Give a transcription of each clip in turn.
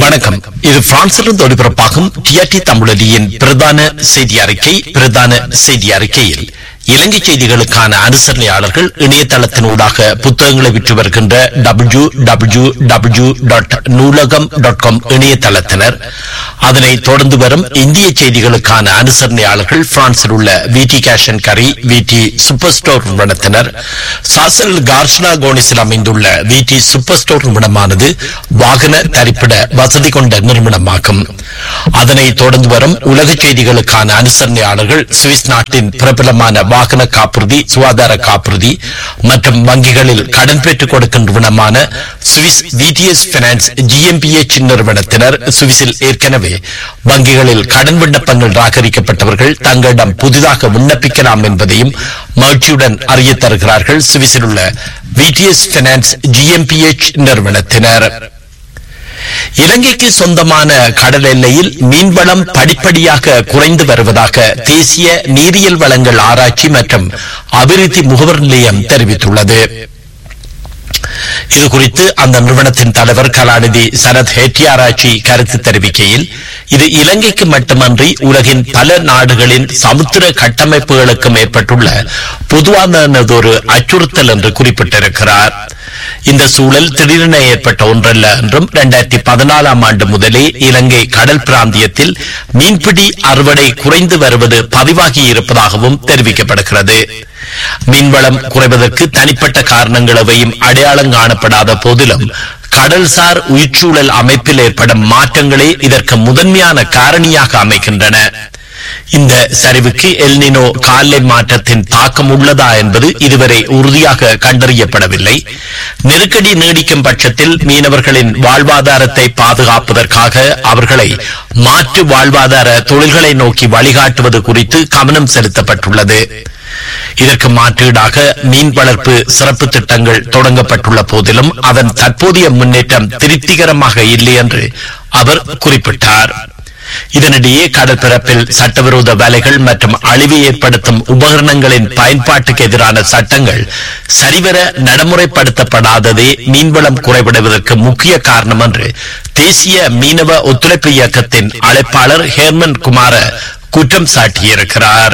வணக்கம் இது பிரான்சிலிருந்து ஒளிபரப்பாகும் டிஆர்டி தமிழொலியின் பிரதான செய்தி அறிக்கை பிரதான செய்தி அறிக்கையில் இலங்கை செய்திகளுக்கான அனுசரணையாளர்கள் இணையதளத்தினூடாக புத்தகங்களை விற்று வருகின்ற W W W dot Noolaham dot com இணையதளத்தினர் அதனை தொடர்ந்து வரும் இந்திய செய்திகளுக்கான அனுசரணையாளர்கள் பிரான்சில் உள்ள விடி கேஷ் அண்ட் கரி விடி சூப்பர் ஸ்டோர் நிறுவனத்தினர் சாசல் கார்ஷ்னா கோனிஸில் அமைந்துள்ள விடி சூப்பர் ஸ்டோர் நிறுவனமானது வாகன தரிப்பிட வசதி கொண்ட நிறுவனமாகும் அதனை தொடர்ந்து வரும் உலக செய்திகளுக்கான அனுசரணையாளர்கள் சுவிஸ் நாட்டின் பிரபலமான வாகன காப்புறுதி சுகாதார காப்புறுதி மற்றும் வங்கிகளில் கடன் பெற்றுக் கொடுக்கும் நிறுவனமான சுவிஸ் விடிஎஸ் பினான்ஸ் ஜிஎம்பிஎச் நிறுவனத்தினர் சுவிஸில் ஏற்கனவே வங்கிகளில் கடன் விண்ணப்பங்கள் ராகரிக்கப்பட்டவர்கள் தங்களிடம் புதிதாக விண்ணப்பிக்கலாம் என்பதையும் மகிழ்ச்சியுடன் அறிய தருகிறார்கள் சுவிஸில் உள்ள விடிஎஸ் பினான்ஸ் ஜிஎம்பிஎச் நிறுவனத்தினர் இலங்கைக்கு சொந்தமான கடல் எல்லையில் மீன்வளம் படிப்படியாக குறைந்து வருவதாக தேசிய நீரியல் வளங்கள் ஆராய்ச்சி மற்றும் அபிவிருத்தி முகவர் நிலையம் தெரிவித்துள்ளது இது குறித்து அந்த நிறுவனத்தின் தலைவர் கலாநிதி சரத் ஹெட்டியாராய்ச்சி கருத்து தெரிவிக்கையில் இது இலங்கைக்கு மட்டுமன்றி உலகின் பல நாடுகளின் சமுத்திர கட்டமைப்புகளுக்கும் ஏற்பட்டுள்ள பொதுவானதொரு அச்சுறுத்தல் என்று குறிப்பிட்டிருக்கிறார் இந்த சூழல் திடீரென ஏற்பட்ட ஒன்றல்ல என்றும் இரண்டாயிரத்தி பதினாலாம் ஆண்டு முதலே இலங்கை கடல் பிராந்தியத்தில் மீன்பிடி அறுவடை குறைந்து வருவது பதிவாகி இருப்பதாகவும் தெரிவிக்கப்படுகிறது மீன்வளம் குறைவதற்கு தனிப்பட்ட காரணங்கள் எவையும் அடையாளம் காணப்படாத போதிலும் கடல்சார் உயிர்ச்சூழல் அமைப்பில் ஏற்படும் மாற்றங்களே இதற்கு முதன்மையான காரணியாக அமைகின்றன இந்த சரிவுக்கு எல்னினோ காலை மாற்றத்தின் தாக்கம் உள்ளதா என்பது இதுவரை உறுதியாக கண்டறியப்படவில்லை நெருக்கடி நீடிக்கும் பட்சத்தில் மீனவர்களின் வாழ்வாதாரத்தை பாதுகாப்பதற்காக அவர்களை மாற்று வாழ்வாதார தொழில்களை நோக்கி வழிகாட்டுவது குறித்து கவனம் செலுத்தப்பட்டுள்ளது இதற்கு மாற்றீடாக மீன் வளர்ப்பு சிறப்பு திட்டங்கள் தொடங்கப்பட்டுள்ள போதிலும் அதன் தற்போதைய முன்னேற்றம் திருப்திகரமாக இல்லை என்று அவர் குறிப்பிட்டார் இதனிடையே கடற்பரப்பில் சட்டவிரோத வேலைகள் மற்றும் அழிவை ஏற்படுத்தும் உபகரணங்களின் பயன்பாட்டுக்கு எதிரான சட்டங்கள் சரிவர நடைமுறைப்படுத்தப்படாததே மீன்வளம் குறைவடைவதற்கு முக்கிய காரணம் என்று தேசிய மீனவ ஒத்துழைப்பு இயக்கத்தின் அழைப்பாளர் ஹேர்மன் குமார குற்றம் சாட்டியிருக்கிறார்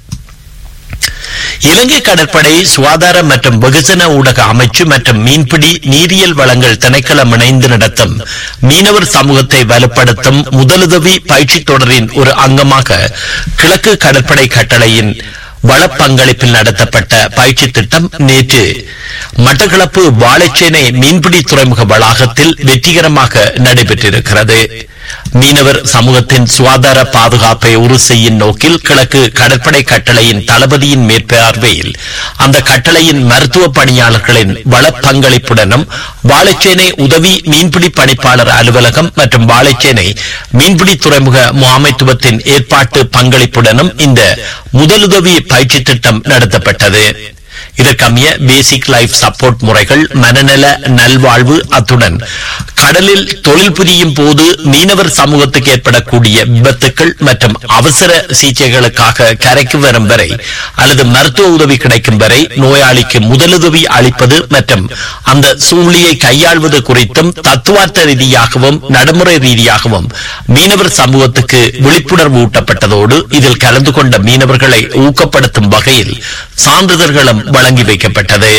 இலங்கை கடற்படை சுகாதார மற்றும் வெகுஜன ஊடக அமைச்சு மற்றும் மீன்பிடி நீரியல் வளங்கள் திணைக்களம் இணைந்து நடத்தும் மீனவர் சமூகத்தை வலுப்படுத்தும் முதலுதவி பயிற்சி தொடரின் ஒரு அங்கமாக கிழக்கு கடற்படை கட்டளையின் வளப்பங்களிப்பில் நடத்தப்பட்ட பயிற்சி திட்டம் நேற்று மட்டக்களப்பு வாழைச்சேனை மீன்பிடி துறைமுக வளாகத்தில் வெற்றிகரமாக நடைபெற்றிருக்கிறது மீனவர் சமூகத்தின் சுகாதார பாதுகாப்பை உறுதி செய்யும் நோக்கில் கிழக்கு கடற்படை கட்டளையின் தளபதியின் மேற்பார்வையில் அந்த கட்டளையின் மருத்துவ பணியாளர்களின் வளப்பங்களிப்புடனும் வாழைச்சேனை உதவி மீன்பிடி பணிப்பாளர் அலுவலகம் மற்றும் வாழைச்சேனை மீன்பிடி துறைமுக முகாமைத்துவத்தின் ஏற்பாட்டு பங்களிப்புடனும் இந்த முதலுதவி பயிற்சி திட்டம் நடத்தப்பட்டது இதற்கமைய பேசிக் லைஃப் சப்போர்ட் முறைகள் மனநல நல்வாழ்வு அத்துடன் கடலில் தொழில் புரியும் போது மீனவர் சமூகத்துக்கு ஏற்படக்கூடிய விபத்துக்கள் மற்றும் அவசர சிகிச்சைகளுக்காக கரைக்கு வரும் வரை அல்லது மருத்துவ உதவி கிடைக்கும் வரை நோயாளிக்கு முதலுதவி அளிப்பது மற்றும் அந்த சூழ்நிலையை கையாள்வது குறித்தும் தத்துவார்த்த ரீதியாகவும் நடைமுறை ரீதியாகவும் மீனவர் சமூகத்துக்கு விழிப்புணர்வு ஊட்டப்பட்டதோடு இதில் கலந்து கொண்ட மீனவர்களை ஊக்கப்படுத்தும் வகையில் சான்றிதழ்களும் வழங்கி வைக்கப்பட்டது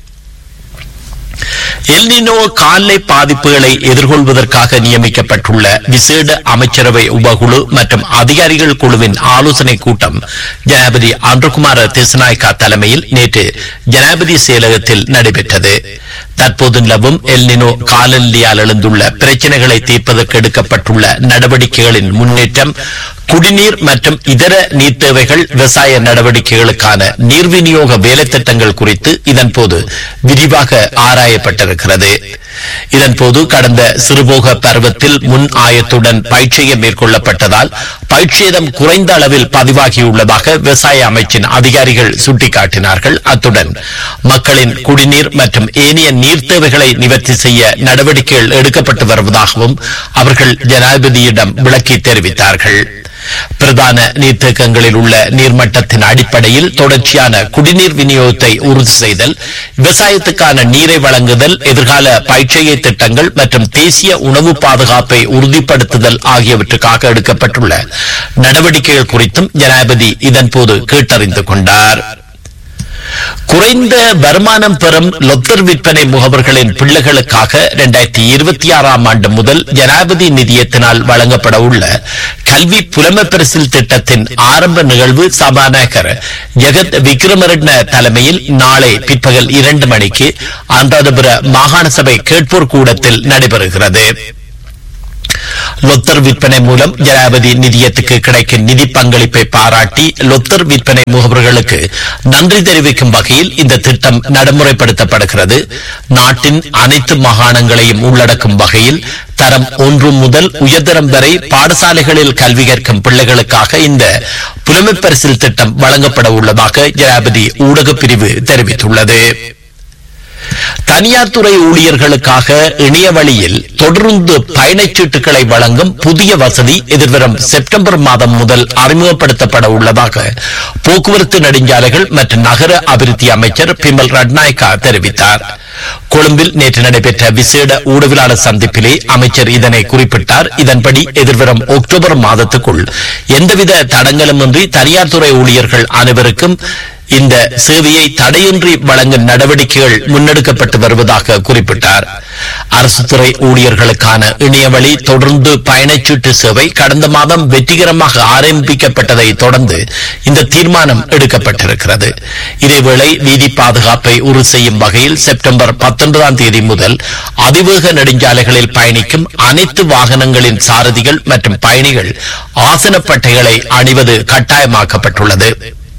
எல்னினோ காலை பாதிப்புகளை எதிர்கொள்வதற்காக நியமிக்கப்பட்டுள்ள விசேட அமைச்சரவை உபகுழு மற்றும் அதிகாரிகள் குழுவின் ஆலோசனை கூட்டம் ஜனாபதி அன்றுகுமார திசநாயக்கா தலைமையில் நேற்று ஜனாபதி செயலகத்தில் நடைபெற்றது தற்போது நிலவும் எல்னினோ காலநிலையால் எழுந்துள்ள பிரச்சனைகளை தீர்ப்பதற்கு எடுக்கப்பட்டுள்ள நடவடிக்கைகளின் முன்னேற்றம் குடிநீர் மற்றும் இதர நீர் தேவைகள் விவசாய நடவடிக்கைகளுக்கான நீர் விநியோக வேலைத்திட்டங்கள் குறித்து இதன்போது விரிவாக ஆராயப்பட்டிருக்கிறது இதன்போது கடந்த சிறுபோக பருவத்தில் முன் ஆயத்துடன் பயிற்சியை மேற்கொள்ளப்பட்டதால் பயிற்சியதம் குறைந்த அளவில் பதிவாகியுள்ளதாக விவசாய அமைச்சின் அதிகாரிகள் சுட்டிக்காட்டினார்கள் அத்துடன் மக்களின் குடிநீர் மற்றும் ஏனைய நீர் தேவைகளை நிவர்த்தி செய்ய நடவடிக்கைகள் எடுக்கப்பட்டு வருவதாகவும் அவர்கள் ஜனாதிபதியிடம் விளக்கி தெரிவித்தார்கள் பிரதான நீர்த்தேக்கங்களில் உள்ள நீர்மட்டத்தின் அடிப்படையில் தொடர்ச்சியான குடிநீர் விநியோகத்தை உறுதி செய்தல் விவசாயத்துக்கான நீரை வழங்குதல் எதிர்கால பயிற்சியை திட்டங்கள் மற்றும் தேசிய உணவு பாதுகாப்பை உறுதிப்படுத்துதல் ஆகியவற்றுக்காக எடுக்கப்பட்டுள்ள நடவடிக்கைகள் குறித்தும் ஜனாதிபதி இதன்போது கேட்டறிந்து கொண்டார் குறைந்த வருமானம் பெறும் லொத்தர் விற்பனை முகவர்களின் பிள்ளைகளுக்காக இரண்டாயிரத்தி இருபத்தி ஆறாம் ஆண்டு முதல் ஜனாதிபதி நிதியத்தினால் வழங்கப்பட உள்ள கல்வி புலமை பரிசில் திட்டத்தின் ஆரம்ப நிகழ்வு சபாநாயகர் ஜெகத் விக்ரமரட்ன தலைமையில் நாளை பிற்பகல் இரண்டு மணிக்கு அனுராதபுர மாகாண சபை கேட்போர் கூடத்தில் நடைபெறுகிறது லொத்தர் விற்பனை மூலம் ஜனாதிபதி நிதியத்துக்கு கிடைக்கும் நிதி பங்களிப்பை பாராட்டி லொத்தர் விற்பனை முகவர்களுக்கு நன்றி தெரிவிக்கும் வகையில் இந்த திட்டம் நடைமுறைப்படுத்தப்படுகிறது நாட்டின் அனைத்து மாகாணங்களையும் உள்ளடக்கும் வகையில் தரம் ஒன்று முதல் உயர்தரம் வரை பாடசாலைகளில் கல்வி கற்கும் பிள்ளைகளுக்காக இந்த புலமை பரிசில் திட்டம் வழங்கப்பட உள்ளதாக ஜனாதிபதி ஊடகப் பிரிவு தெரிவித்துள்ளது தனியார் துறை ஊழியர்களுக்காக இணைய வழியில் தொடர்ந்து பயணச்சீட்டுகளை வழங்கும் புதிய வசதி எதிர்வரும் செப்டம்பர் மாதம் முதல் அறிமுகப்படுத்தப்பட உள்ளதாக போக்குவரத்து நெடுஞ்சாலைகள் மற்றும் நகர அபிவிருத்தி அமைச்சர் பிமல் ரட்நாயக்கா தெரிவித்தார் கொழும்பில் நேற்று நடைபெற்ற விசேட ஊடகவியலாளர் சந்திப்பிலே அமைச்சர் இதனை குறிப்பிட்டார் இதன்படி எதிர்வரும் அக்டோபர் மாதத்துக்குள் எந்தவித தடங்களுமின்றி தனியார் துறை ஊழியர்கள் அனைவருக்கும் இந்த சேவையை தடையின்றி வழங்கும் நடவடிக்கைகள் முன்னெடுக்கப்பட்டு வருவதாக குறிப்பிட்டார் அரசு துறை ஊழியர்களுக்கான இணையவழி தொடர்ந்து பயணச்சீட்டு சேவை கடந்த மாதம் வெற்றிகரமாக ஆரம்பிக்கப்பட்டதை தொடர்ந்து இந்த தீர்மானம் எடுக்கப்பட்டிருக்கிறது இதேவேளை வீதி பாதுகாப்பை உறுதி செய்யும் வகையில் செப்டம்பர் பத்தொன்பதாம் தேதி முதல் அதிவேக நெடுஞ்சாலைகளில் பயணிக்கும் அனைத்து வாகனங்களின் சாரதிகள் மற்றும் பயணிகள் ஆசனப்பட்டைகளை அணிவது கட்டாயமாக்கப்பட்டுள்ளது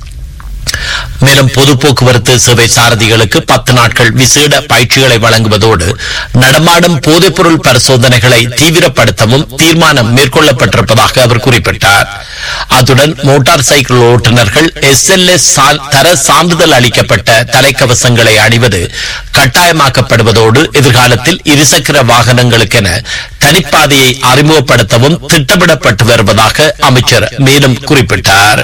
மேலும் பொது போக்குவரத்து சேவை சாரதிகளுக்கு பத்து நாட்கள் விசேட பயிற்சிகளை வழங்குவதோடு நடமாடும் போதைப்பொருள் பரிசோதனைகளை தீவிரப்படுத்தவும் தீர்மானம் மேற்கொள்ளப்பட்டிருப்பதாக அவர் குறிப்பிட்டார் அத்துடன் மோட்டார் சைக்கிள் ஓட்டுநர்கள் எஸ் எல் எஸ் தர சான்றிதழ் அளிக்கப்பட்ட தலைக்கவசங்களை அணிவது கட்டாயமாக்கப்படுவதோடு எதிர்காலத்தில் இருசக்கர வாகனங்களுக்கென தனிப்பாதையை அறிமுகப்படுத்தவும் திட்டமிடப்பட்டு வருவதாக அமைச்சர் மேலும் குறிப்பிட்டார்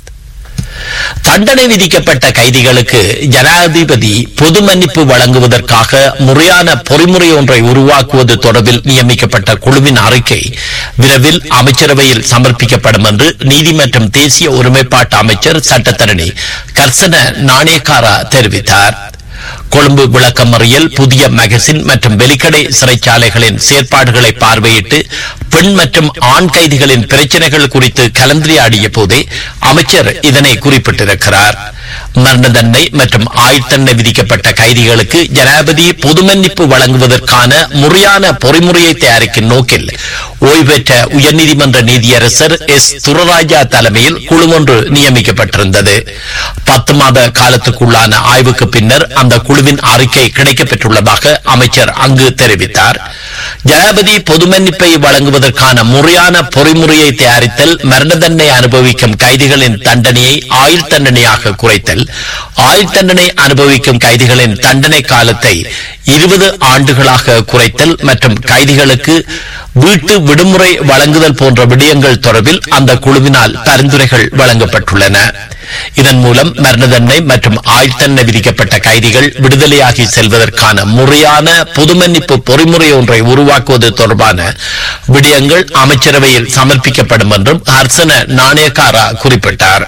தண்டனை விதிக்கப்பட்ட கைதிகளுக்கு ஜனாதிபதி பொது மன்னிப்பு வழங்குவதற்காக முறையான பொறிமுறை ஒன்றை உருவாக்குவது தொடர்பில் நியமிக்கப்பட்ட குழுவின் அறிக்கை விரைவில் அமைச்சரவையில் சமர்ப்பிக்கப்படும் என்று நீதி மற்றும் தேசிய ஒருமைப்பாட்டு அமைச்சர் சட்டத்தரணி கர்சன நாணயக்காரா தெரிவித்தார் கொழும்பு விளக்கமறியல் புதிய மகசின் மற்றும் வெலிக்கடை சிறைச்சாலைகளின் செயற்பாடுகளை பார்வையிட்டு பெண் மற்றும் ஆண் கைதிகளின் பிரச்சனைகள் குறித்து கலந்துரையாடிய போதே அமைச்சர் இதனை குறிப்பிட்டிருக்கிறார் மரண தண்டனை மற்றும் ஆயுட்தண்டனை விதிக்கப்பட்ட கைதிகளுக்கு ஜனாதிபதி பொது மன்னிப்பு வழங்குவதற்கான முறையான பொறிமுறையை தயாரிக்கும் நோக்கில் ஓய்வு பெற்ற உயர்நீதிமன்ற நீதியரசர் எஸ் துரராஜா தலைமையில் குழு ஒன்று நியமிக்கப்பட்டிருந்தது பத்து மாத காலத்துக்குள்ளான ஆய்வுக்கு பின்னர் அந்த குழுவின் அறிக்கை கிடைக்கப்பெற்றுள்ளதாக அமைச்சர் அங்கு தெரிவித்தார் ஜனாதிபதி பொது மன்னிப்பை வழங்குவதற்கான முறையான பொறிமுறையை தயாரித்தல் மரண தண்டனை அனுபவிக்கும் கைதிகளின் தண்டனையை ஆயுள் தண்டனையாக குறைத்தல் ஆயுள் தண்டனை அனுபவிக்கும் கைதிகளின் தண்டனை காலத்தை இருபது ஆண்டுகளாக குறைத்தல் மற்றும் கைதிகளுக்கு வீட்டு விடுமுறை வழங்குதல் போன்ற விடயங்கள் தொடர்பில் அந்த குழுவினால் பரிந்துரைகள் வழங்கப்பட்டுள்ளன இதன் மூலம் மரண தண்டனை மற்றும் ஆயுள் தண்டனை விதிக்கப்பட்ட கைதிகள் விடுதலையாகி செல்வதற்கான முறையான பொது மன்னிப்பு பொறிமுறை ஒன்றை உருவாக்குவது தொடர்பான விடயங்கள் அமைச்சரவையில் சமர்ப்பிக்கப்படும் என்றும் ஹர்சன நாணயக்காரா குறிப்பிட்டார்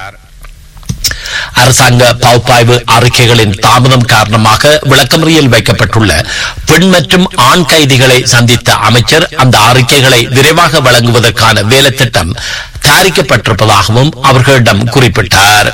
அரசாங்க பகுப்பாய்வு அறிக்கைகளின் தாமதம் காரணமாக விளக்கமறியல் வைக்கப்பட்டுள்ள பெண் மற்றும் ஆண் கைதிகளை சந்தித்த அமைச்சர் அந்த அறிக்கைகளை விரைவாக வழங்குவதற்கான வேலை திட்டம் தயாரிக்கப்பட்டிருப்பதாகவும் அவர்களிடம் குறிப்பிட்டார்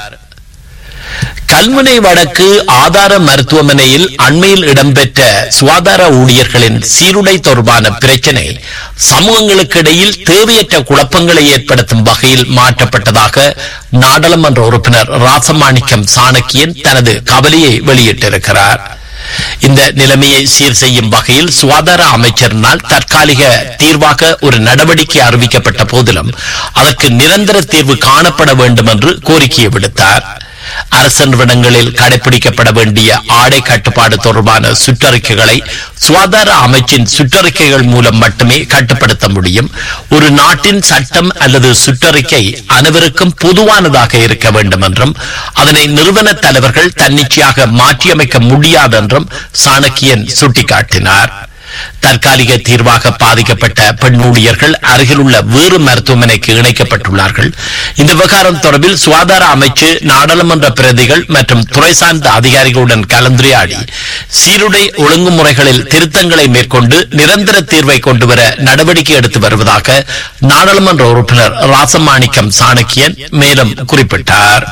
கல்முனை வடக்கு ஆதார மருத்துவமனையில் அண்மையில் இடம்பெற்ற சுகாதார ஊழியர்களின் சீருடை தொடர்பான பிரச்சினை சமூகங்களுக்கு இடையில் தேவையற்ற குழப்பங்களை ஏற்படுத்தும் வகையில் மாற்றப்பட்டதாக நாடாளுமன்ற உறுப்பினர் ராசமாணிக்கம் சாணக்கியன் தனது கவலையை வெளியிட்டிருக்கிறார் இந்த நிலைமையை சீர் செய்யும் வகையில் சுகாதார அமைச்சரினால் தற்காலிக தீர்வாக ஒரு நடவடிக்கை அறிவிக்கப்பட்ட போதிலும் அதற்கு நிரந்தர தீர்வு காணப்பட வேண்டும் என்று கோரிக்கை விடுத்தார் அரசு நிறுவனங்களில் கடைபிடிக்கப்பட வேண்டிய ஆடை கட்டுப்பாடு தொடர்பான சுற்றறிக்கைகளை சுகாதார அமைச்சின் சுற்றறிக்கைகள் மூலம் மட்டுமே கட்டுப்படுத்த முடியும் ஒரு நாட்டின் சட்டம் அல்லது சுற்றறிக்கை அனைவருக்கும் பொதுவானதாக இருக்க வேண்டும் என்றும் அதனை நிறுவன தலைவர்கள் தன்னிச்சையாக மாற்றியமைக்க முடியாது என்றும் சாணக்கியன் சுட்டிக்காட்டினார் தற்காலிக தீர்வாக பாதிக்கப்பட்ட பெண் ஊழியர்கள் அருகிலுள்ள வேறு மருத்துவமனைக்கு இணைக்கப்பட்டுள்ளார்கள் இந்த விவகாரம் தொடர்பில் சுகாதார அமைச்சு நாடாளுமன்ற பிரதிகள் மற்றும் துறை சார்ந்த அதிகாரிகளுடன் கலந்துரையாடி சீருடை ஒழுங்குமுறைகளில் திருத்தங்களை மேற்கொண்டு நிரந்தர தீர்வை கொண்டுவர நடவடிக்கை எடுத்து வருவதாக நாடாளுமன்ற உறுப்பினர் ராசமாணிக்கம் சாணக்கியன் மேலும் குறிப்பிட்டார்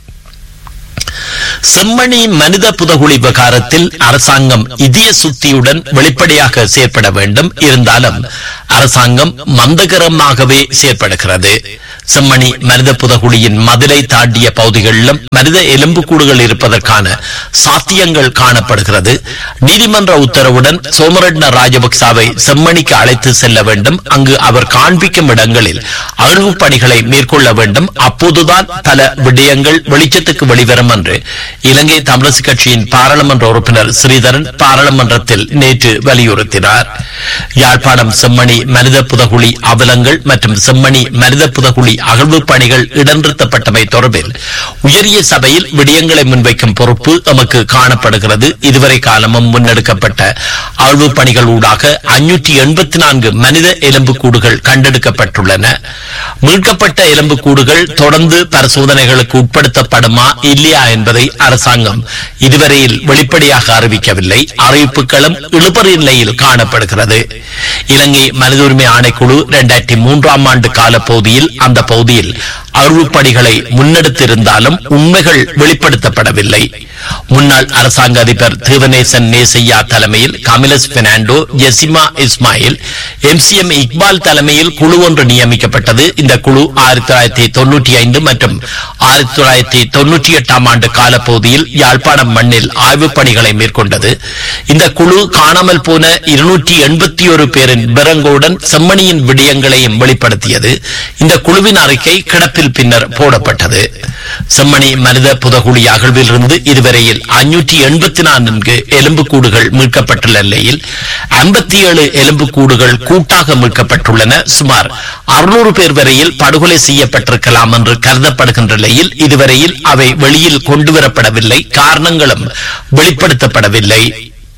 செம்மணி மனித புதகுழி விவகாரத்தில் அரசாங்கம் இதய சுத்தியுடன் வெளிப்படையாக செயற்பட வேண்டும் இருந்தாலும் அரசாங்கம் மந்தகரமாகவே செயற்படுகிறது செம்மணி மனித புதகுழியின் மதிலை தாண்டிய பகுதிகளிலும் மனித எலும்புக்கூடுகள் இருப்பதற்கான சாத்தியங்கள் காணப்படுகிறது நீதிமன்ற உத்தரவுடன் சோமரட்ன ராஜபக்சாவை செம்மணிக்கு அழைத்து செல்ல வேண்டும் அங்கு அவர் காண்பிக்கும் இடங்களில் அகழ்வு பணிகளை மேற்கொள்ள வேண்டும் அப்போதுதான் பல விடயங்கள் வெளிச்சத்துக்கு வெளிவரும் என்று இலங்கை தமிழரசு கட்சியின் பாராளுமன்ற உறுப்பினர் ஸ்ரீதரன் பாராளுமன்றத்தில் நேற்று வலியுறுத்தினார் யாழ்ப்பாணம் செம்மணி மனித புதகுழி அவலங்கள் மற்றும் செம்மணி மனித புதகுழி அகழ்வு பணிகள் இடநிறுத்தப்பட்டமை தொடர்பில் உயரிய சபையில் விடயங்களை முன்வைக்கும் பொறுப்பு எமக்கு காணப்படுகிறது இதுவரை காலமும் முன்னெடுக்கப்பட்ட அகழ்வு பணிகள் ஊடாக அஞ்சூற்றி எண்பத்தி நான்கு மனித எலும்புக்கூடுகள் கண்டெடுக்கப்பட்டுள்ளன மீட்கப்பட்ட எலும்புக்கூடுகள் தொடர்ந்து பரிசோதனைகளுக்கு உட்படுத்தப்படுமா இல்லையா என்பதை அரசாங்கம் இதுவரையில் வெளிப்படையாக அறிவிக்கவில்லை அறிவிப்புகளும் இழுபறி நிலையில் காணப்படுகிறது இலங்கை மனித உரிமை ஆணைக்குழு இரண்டாயிரத்தி மூன்றாம் ஆண்டு காலப்பகுதியில் அந்த பகுதியில் அருள்பணிகளை முன்னெடுத்திருந்தாலும் உண்மைகள் வெளிப்படுத்தப்படவில்லை முன்னாள் அரசாங்க அதிபர் தேவநேசன் நேசையா தலைமையில் கமிலஸ் பெர்னாண்டோ ஜெசிமா இஸ்மாயில் எம்சிஎம் இக்பால் தலைமையில் குழு ஒன்று நியமிக்கப்பட்டது இந்த குழு ஆயிரத்தி தொள்ளாயிரத்தி தொன்னூற்றி ஐந்து மற்றும் ஆயிரத்தி தொள்ளாயிரத்தி தொன்னூற்றி எட்டாம் ஆண்டு காலப்பகுதியில் யாழ்ப்பாணம் மண்ணில் ஆய்வுப் பணிகளை மேற்கொண்டது இந்த குழு காணாமல் போன இருநூற்றி எண்பத்தி ஒரு பேரின் பிறங்கோடன் செம்மணியின் விடயங்களையும் வெளிப்படுத்தியது இந்த குழுவின் அறிக்கை கிடப்பில் பின்னர் போடப்பட்டது செம்மணி மனித புதகுழி அகழ்விலிருந்து இதுவரையில் அஞ்சூற்றி எண்பத்தி நான்கு எலும்புக்கூடுகள் மீட்கப்பட்டுள்ள நிலையில் ஐம்பத்தி ஏழு எலும்புக்கூடுகள் கூட்டாக மீட்கப்பட்டுள்ளன சுமார் அறுநூறு பேர் வரையில் படுகொலை செய்யப்பட்டிருக்கலாம் என்று கருதப்படுகின்ற நிலையில் இதுவரையில் அவை வெளியில் கொண்டுவரப்படவில்லை காரணங்களும் வெளிப்படுத்தப்படவில்லை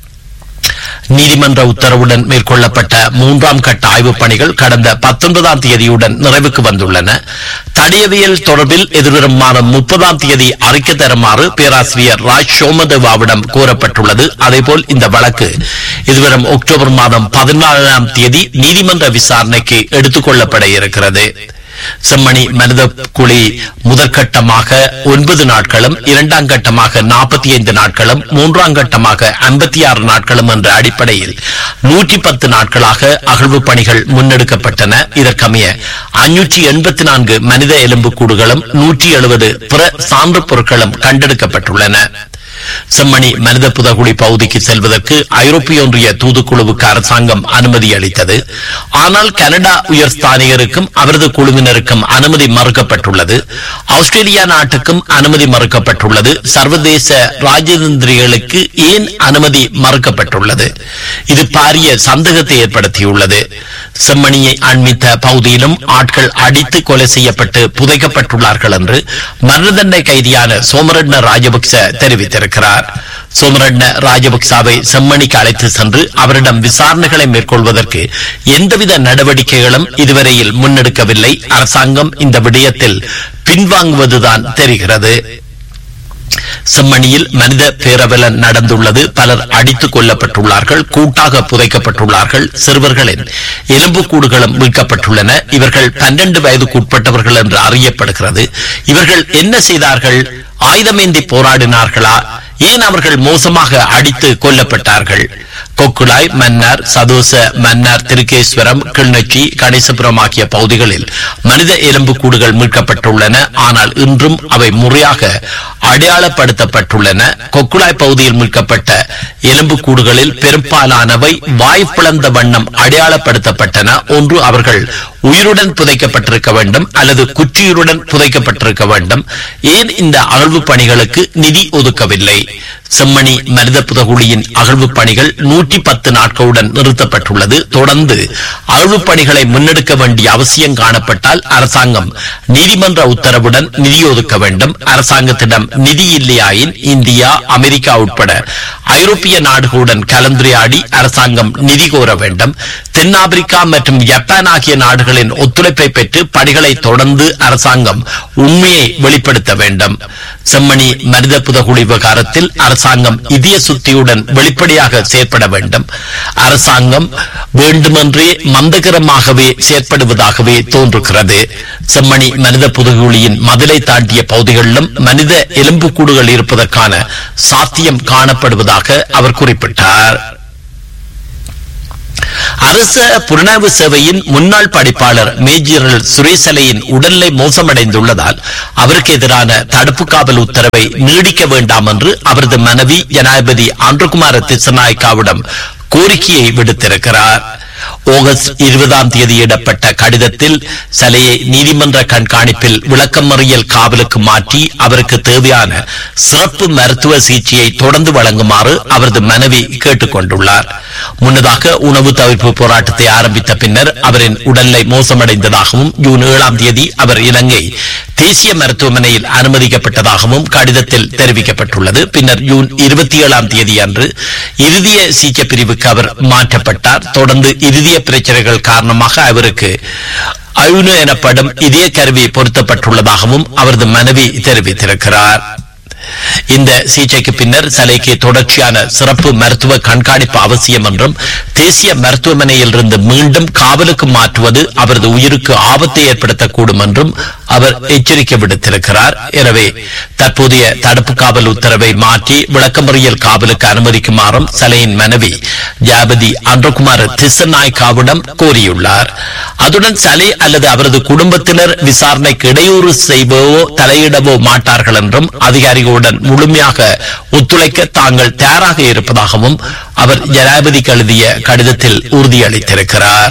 நீதிமன்ற உத்தரவுடன் மேற்கொள்ளப்பட்ட மூன்றாம் கட்ட ஆய்வுப் பணிகள் கடந்த பத்தொன்பதாம் தேதியுடன் நிறைவுக்கு வந்துள்ளன தடியவியல் தொடர்பில் எதிர்வரும் மாதம் முப்பதாம் தேதி அறிக்கை தருமாறு பேராசிரியர் ராஜ் சோமதேவாவிடம் கூறப்பட்டுள்ளது அதேபோல் இந்த வழக்கு எதிர்வரும் அக்டோபர் மாதம் பதினாலாம் தேதி நீதிமன்ற விசாரணைக்கு எடுத்துக் கொள்ளப்பட இருக்கிறது செம்மணி மனித குழி முதற்கட்டமாக ஒன்பது நாட்களும் இரண்டாம் கட்டமாக நாற்பத்தி ஐந்து நாட்களும் மூன்றாம் கட்டமாக ஐம்பத்தி ஆறு நாட்களும் என்ற அடிப்படையில் நூற்றி பத்து நாட்களாக அகழ்வு பணிகள் முன்னெடுக்கப்பட்டன இதற்கமைய அஞ்சூற்றி எண்பத்தி நான்கு மனித எலும்புக்கூடுகளும் நூற்றி எழுபது பிற சான்று பொருட்களும் கண்டெடுக்கப்பட்டுள்ளன செம்மணி மனித புதகுழி பகுதிக்கு செல்வதற்கு ஐரோப்பிய ஒன்றிய தூதுக்குழுவுக்கு அரசாங்கம் அனுமதி அளித்தது ஆனால் கனடா உயர்ஸ்தானிகருக்கும் அவரது குழுவினருக்கும் அனுமதி மறுக்கப்பட்டுள்ளது ஆஸ்திரேலியா நாட்டுக்கும் அனுமதி மறுக்கப்பட்டுள்ளது சர்வதேச ராஜதந்திரிகளுக்கு ஏன் அனுமதி மறுக்கப்பட்டுள்ளது இது பாரிய சந்தேகத்தை ஏற்படுத்தியுள்ளது செம்மணியை அண்மித்த பகுதியிலும் ஆட்கள் அடித்து கொலை செய்யப்பட்டு புதைக்கப்பட்டுள்ளார்கள் என்று மரண தண்டனை கைதியான சோமரட்ன ராஜபக்ச தெரிவித்திருக்கிறார் சோமரட்ன ராஜபக்சாவை செம்மணிக்கு அழைத்து சென்று அவரிடம் விசாரணைகளை மேற்கொள்வதற்கு எந்தவித நடவடிக்கைகளும் இதுவரையில் முன்னெடுக்கவில்லை அரசாங்கம் இந்த விடயத்தில் பின்வாங்குவதுதான் தெரிகிறது செம்மணியில் மனித பேரவலன் நடந்துள்ளது பலர் அடித்துக் கொல்லப்பட்டுள்ளார்கள் கூட்டாக புதைக்கப்பட்டுள்ளார்கள் சிறுவர்களின் எலும்புக்கூடுகளும் மீட்கப்பட்டுள்ளன இவர்கள் பன்னெண்டு வயதுக்கு உட்பட்டவர்கள் என்று அறியப்படுகிறது இவர்கள் என்ன செய்தார்கள் ஆயுதமேந்தி போராடினார்களா ஏன் அவர்கள் மோசமாக அடித்து கொல்லப்பட்டார்கள் கொக்குளாய் மன்னார் சதோச மன்னார் திருக்கேஸ்வரம் கிளிநொச்சி கணேசபுரம் ஆகிய பகுதிகளில் மனித எலும்பு கூடுகள் மீட்கப்பட்டுள்ளன ஆனால் இன்றும் அவை முறையாக அடையாளப்படுத்தப்பட்டுள்ளன கொக்குழாய் பகுதியில் மீட்கப்பட்ட எலும்புக்கூடுகளில் பெரும்பாலானவை வாய் பிளந்த வண்ணம் அடையாளப்படுத்தப்பட்டன ஒன்று அவர்கள் உயிருடன் புதைக்கப்பட்டிருக்க வேண்டும் அல்லது குற்றியுடன் புதைக்கப்பட்டிருக்க வேண்டும் ஏன் இந்த அகழ்வு பணிகளுக்கு நிதி ஒதுக்கவில்லை செம்மணி மனித புதகுழியின் அகழ்வு பணிகள் நூற்றி பத்து நாட்களுடன் நிறுத்தப்பட்டுள்ளது தொடர்ந்து அகழ்வு பணிகளை முன்னெடுக்க வேண்டிய அவசியம் காணப்பட்டால் அரசாங்கம் நீதிமன்ற உத்தரவுடன் நிதி ஒதுக்க வேண்டும் அரசாங்கத்திடம் நிதி இல்லையாயின் இந்தியா அமெரிக்கா உட்பட ஐரோப்பிய நாடுகளுடன் கலந்துரையாடி அரசாங்கம் நிதி கோர வேண்டும் தென்னாப்பிரிக்கா மற்றும் ஜப்பான் ஆகிய நாடுகளின் ஒத்துழைப்பை பெற்று பணிகளை தொடர்ந்து அரசாங்கம் உண்மையை வெளிப்படுத்த வேண்டும் செம்மணி மனித புதகுழி விவகாரத்தில் அரசாங்கம் இதய சுத்தியுடன் வெளிப்படையாக செயற்பட வேண்டும் அரசாங்கம் வேண்டுமென்றே மந்தகரமாகவே செயற்படுவதாகவே தோன்றுகிறது செம்மணி மனித புதகுழியின் மதிலை தாண்டிய பகுதிகளிலும் மனித எலும்புக்கூடுகள் இருப்பதற்கான சாத்தியம் காணப்படுவதாக அவர் குறிப்பிட்டார் அரச புலனாய்வு சேவையின் முன்னாள் படிப்பாளர் மேஜர் சுரேசலையின் உடல்நிலை மோசமடைந்துள்ளதால் அவருக்கு எதிரான தடுப்பு காவல் உத்தரவை நீடிக்க வேண்டாம் என்று அவரது மனைவி ஜனாதிபதி ஆந்திரகுமார திசநாயக்காவிடம் கோரிக்கையை விடுத்திருக்கிறார் ஆகஸ்ட் இருபதாம் தேதியிடப்பட்ட கடிதத்தில் சலையை நீதிமன்ற கண்காணிப்பில் விளக்கமறியல் காவலுக்கு மாற்றி அவருக்கு தேவையான சிறப்பு மருத்துவ சிகிச்சையை தொடர்ந்து வழங்குமாறு அவரது மனைவி கேட்டுக் கொண்டுள்ளார் முன்னதாக உணவு தவிர்ப்பு போராட்டத்தை ஆரம்பித்த பின்னர் அவரின் உடல்நிலை மோசமடைந்ததாகவும் ஜூன் ஏழாம் தேதி அவர் இலங்கை தேசிய மருத்துவமனையில் அனுமதிக்கப்பட்டதாகவும் கடிதத்தில் தெரிவிக்கப்பட்டுள்ளது பின்னர் ஜூன் இருபத்தி ஏழாம் தேதி அன்று இறுதிய சிகிச்சை பிரிவுக்கு அவர் மாற்றப்பட்டார் தொடர்ந்து இறுதிய பிரச்சனைகள் காரணமாக அவருக்கு அயுனு எனப்படும் இதய கருவி பொருத்தப்பட்டுள்ளதாகவும் அவரது மனைவி தெரிவித்திருக்கிறார் இந்த சிகிச்சைக்கு பின்னர் சலைக்கு தொடர்ச்சியான சிறப்பு மருத்துவ கண்காணிப்பு அவசியம் என்றும் தேசிய மருத்துவமனையில் இருந்து மீண்டும் காவலுக்கு மாற்றுவது அவரது உயிருக்கு ஆபத்தை ஏற்படுத்தக்கூடும் என்றும் அவர் எச்சரிக்கை விடுத்திருக்கிறார் எனவே தற்போதைய தடுப்பு காவல் உத்தரவை மாற்றி விளக்கமறியல் காவலுக்கு அனுமதிக்குமாறும் சலையின் மனைவி ஜாபதி அன்றகுமார் திசநாய்காவிடம் கோரியுள்ளார் அதுடன் சலை அல்லது அவரது குடும்பத்தினர் விசாரணைக்கு இடையூறு செய்வோ தலையிடவோ மாட்டார்கள் என்றும் அதிகாரிகளுடன் முழுமையாக ஒத்துழைக்க தாங்கள் தயாராக இருப்பதாகவும் அவர் ஜனாதிபதிக்கு எழுதிய கடிதத்தில் உறுதியளித்திருக்கிறார்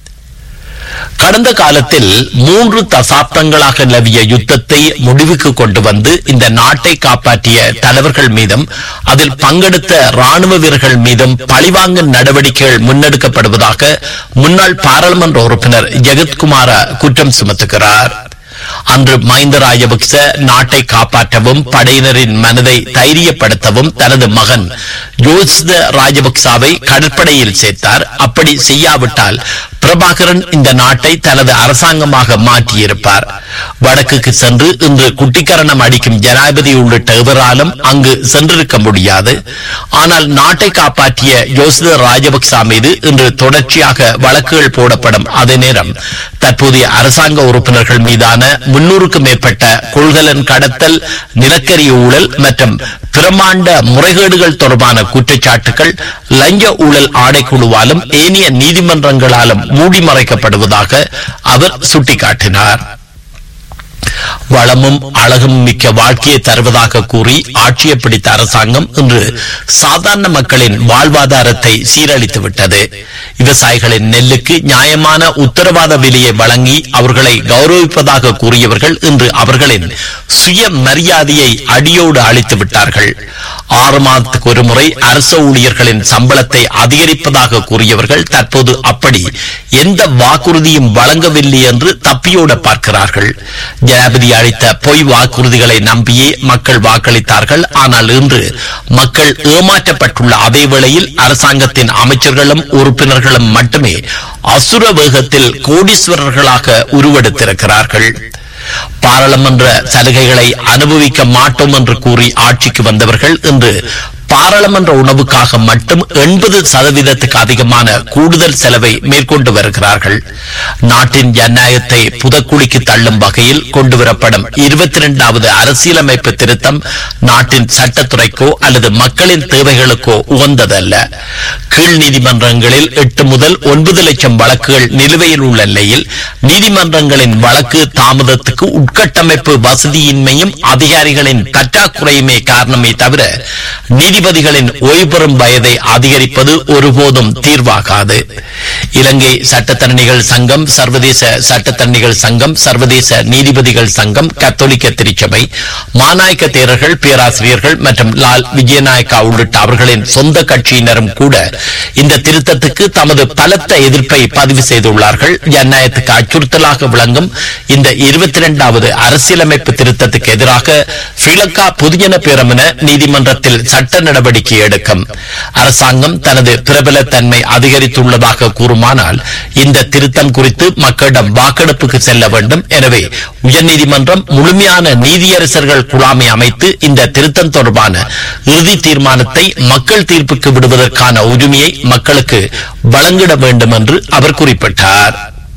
கடந்த காலத்தில் மூன்று தசாப்தங்களாக நிலவிய யுத்தத்தை முடிவுக்கு கொண்டு வந்து இந்த நாட்டை காப்பாற்றிய தலைவர்கள் மீதும் அதில் பங்கெடுத்த ராணுவ வீரர்கள் மீதும் பழிவாங்கும் நடவடிக்கைகள் முன்னெடுக்கப்படுவதாக முன்னாள் பாராளுமன்ற உறுப்பினர் ஜெகத்குமார குற்றம் சுமத்துகிறார் அன்று மஹிந்த ராஜபக்ச நாட்டை காப்பாற்றவும் படையினரின் மனதை தைரியப்படுத்தவும் தனது மகன் ஜோசித ராஜபக்சாவை கடற்படையில் சேர்த்தார் அப்படி செய்யாவிட்டால் பிரபாகரன் இந்த நாட்டை தனது அரசாங்கமாக மாற்றியிருப்பார் வடக்குக்கு சென்று இன்று குட்டிக்கரணம் அடிக்கும் ஜனாதிபதி உள்ளிட்ட எவராலும் அங்கு சென்றிருக்க முடியாது ஆனால் நாட்டை காப்பாற்றிய யோசித ராஜபக்சா மீது இன்று தொடர்ச்சியாக வழக்குகள் போடப்படும் அதே நேரம் தற்போதைய அரசாங்க உறுப்பினர்கள் மீதான முன்னூறுக்கும் மேற்பட்ட கொள்கலன் கடத்தல் நிலக்கரி ஊழல் மற்றும் பிரமாண்ட முறைகேடுகள் தொடர்பான குற்றச்சாட்டுகள் லஞ்ச ஊழல் ஆணைக்குழுவாலும் ஏனைய நீதிமன்றங்களாலும் மூடி மறைக்கப்படுவதாக அவர் சுட்டிக்காட்டினார் வளமும் அழகும் மிக்க வாழ்க்கையை தருவதாக கூறி ஆட்சியை பிடித்த அரசாங்கம் இன்று சாதாரண மக்களின் வாழ்வாதாரத்தை சீரழித்து விட்டது விவசாயிகளின் நெல்லுக்கு நியாயமான உத்தரவாத விலையை வழங்கி அவர்களை கௌரவிப்பதாக கூறியவர்கள் இன்று அவர்களின் சுய மரியாதையை அடியோடு அழித்து விட்டார்கள் ஆறு மாதத்துக்கு ஒரு முறை அரசு ஊழியர்களின் சம்பளத்தை அதிகரிப்பதாக கூறியவர்கள் தற்போது அப்படி எந்த வாக்குறுதியும் வழங்கவில்லை என்று தப்பியோட பார்க்கிறார்கள் ஜனாதிபதி அளித்த பொய் வாக்குறுதிகளை நம்பியே மக்கள் வாக்களித்தார்கள் ஆனால் இன்று மக்கள் ஏமாற்றப்பட்டுள்ள அதே வேளையில் அரசாங்கத்தின் அமைச்சர்களும் உறுப்பினர்களும் மட்டுமே அசுர வேகத்தில் கோடீஸ்வரர்களாக உருவெடுத்திருக்கிறார்கள் பாராளுமன்ற சலுகைகளை அனுபவிக்க மாட்டோம் என்று கூறி ஆட்சிக்கு வந்தவர்கள் இன்று பாராளுமன்ற உணவுக்காக மட்டும் எண்பது சதவீதத்துக்கு அதிகமான கூடுதல் செலவை மேற்கொண்டு வருகிறார்கள் நாட்டின் ஜனநாயகத்தை புதக்குழிக்கு தள்ளும் வகையில் கொண்டுவரப்படும் இருபத்தி இரண்டாவது அரசியலமைப்பு திருத்தம் நாட்டின் சட்டத்துறைக்கோ அல்லது மக்களின் தேவைகளுக்கோ உகந்ததல்ல கீழ் நீதிமன்றங்களில் எட்டு முதல் ஒன்பது லட்சம் வழக்குகள் நிலுவையில் உள்ள நிலையில் நீதிமன்றங்களின் வழக்கு தாமதத்துக்கு உட்கட்டமைப்பு வசதியின்மையும் அதிகாரிகளின் பற்றாக்குறையுமே காரணமே தவிர நீதிபதிகளின் ஓய்வு பெறும் வயதை அதிகரிப்பது ஒருபோதும் தீர்வாகாது இலங்கை சட்டத்தரணிகள் சங்கம் சர்வதேச சட்டத்தரணிகள் சங்கம் சர்வதேச நீதிபதிகள் சங்கம் கத்தோலிக்க திருச்சபை மாநாயக்க தேரர்கள் பேராசிரியர்கள் மற்றும் லால் விஜயநாயக்கா உள்ளிட்ட அவர்களின் சொந்த கட்சியினரும் கூட இந்த திருத்தத்துக்கு தமது பலத்த எதிர்ப்பை பதிவு செய்துள்ளார்கள் ஜனநாயகத்துக்கு அச்சுறுத்தலாக விளங்கும் இந்த இருபத்தி இரண்டாவது அரசியலமைப்பு திருத்தத்துக்கு எதிராக ஸ்ரீலங்கா பொதுஜன பேரமென நீதிமன்றத்தில் சட்ட நடவடிக்கை எடுக்கும் அரசாங்கம் தனது பிரபலத்தன்மை அதிகரித்துள்ளதாக கூறுமானால் இந்த திருத்தம் குறித்து மக்களிடம் வாக்கெடுப்புக்கு செல்ல வேண்டும் எனவே உயர்நீதிமன்றம் முழுமையான நீதியரசர்கள் குழாமை அமைத்து இந்த திருத்தம் தொடர்பான இறுதி தீர்மானத்தை மக்கள் தீர்ப்புக்கு விடுவதற்கான உரிமையை மக்களுக்கு வழங்கிட வேண்டும் என்று அவர் குறிப்பிட்டார்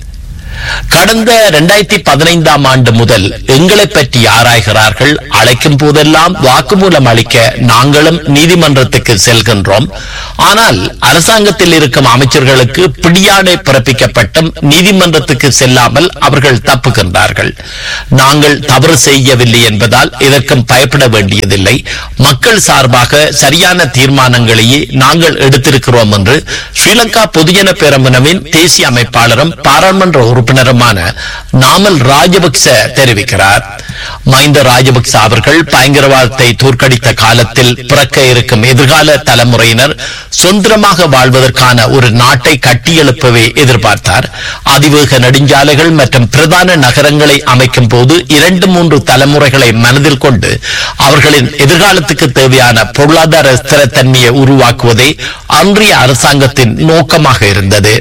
கடந்த இரண்டாயிரத்தி பதினைந்தாம் ஆண்டு முதல் எங்களை பற்றி ஆராய்கிறார்கள் அழைக்கும் போதெல்லாம் வாக்குமூலம் அளிக்க நாங்களும் நீதிமன்றத்துக்கு செல்கின்றோம் ஆனால் அரசாங்கத்தில் இருக்கும் அமைச்சர்களுக்கு பிடியாணை பிறப்பிக்கப்பட்டும் நீதிமன்றத்துக்கு செல்லாமல் அவர்கள் தப்புகின்றார்கள் நாங்கள் தவறு செய்யவில்லை என்பதால் இதற்கும் பயப்பட வேண்டியதில்லை மக்கள் சார்பாக சரியான தீர்மானங்களையே நாங்கள் எடுத்திருக்கிறோம் என்று ஸ்ரீலங்கா பொதுஜன பேரமுனவின் தேசிய அமைப்பாளரும் பாராளுமன்ற உறுப்பினருமான நாமல் ராஜபக்ச தெரிவிக்கிறார் மஹிந்த ராஜபக்ச அவர்கள் பயங்கரவாதத்தை தோற்கடித்த காலத்தில் பிறக்க இருக்கும் எதிர்கால தலைமுறையினர் சுதந்திரமாக வாழ்வதற்கான ஒரு நாட்டை கட்டியெழுப்பவே எதிர்பார்த்தார் அதிவேக நெடுஞ்சாலைகள் மற்றும் பிரதான நகரங்களை அமைக்கும் போது இரண்டு மூன்று தலைமுறைகளை மனதில் கொண்டு அவர்களின் எதிர்காலத்துக்கு தேவையான பொருளாதார ஸ்திரத்தன்மையை உருவாக்குவதே அன்றைய அரசாங்கத்தின் நோக்கமாக இருந்தது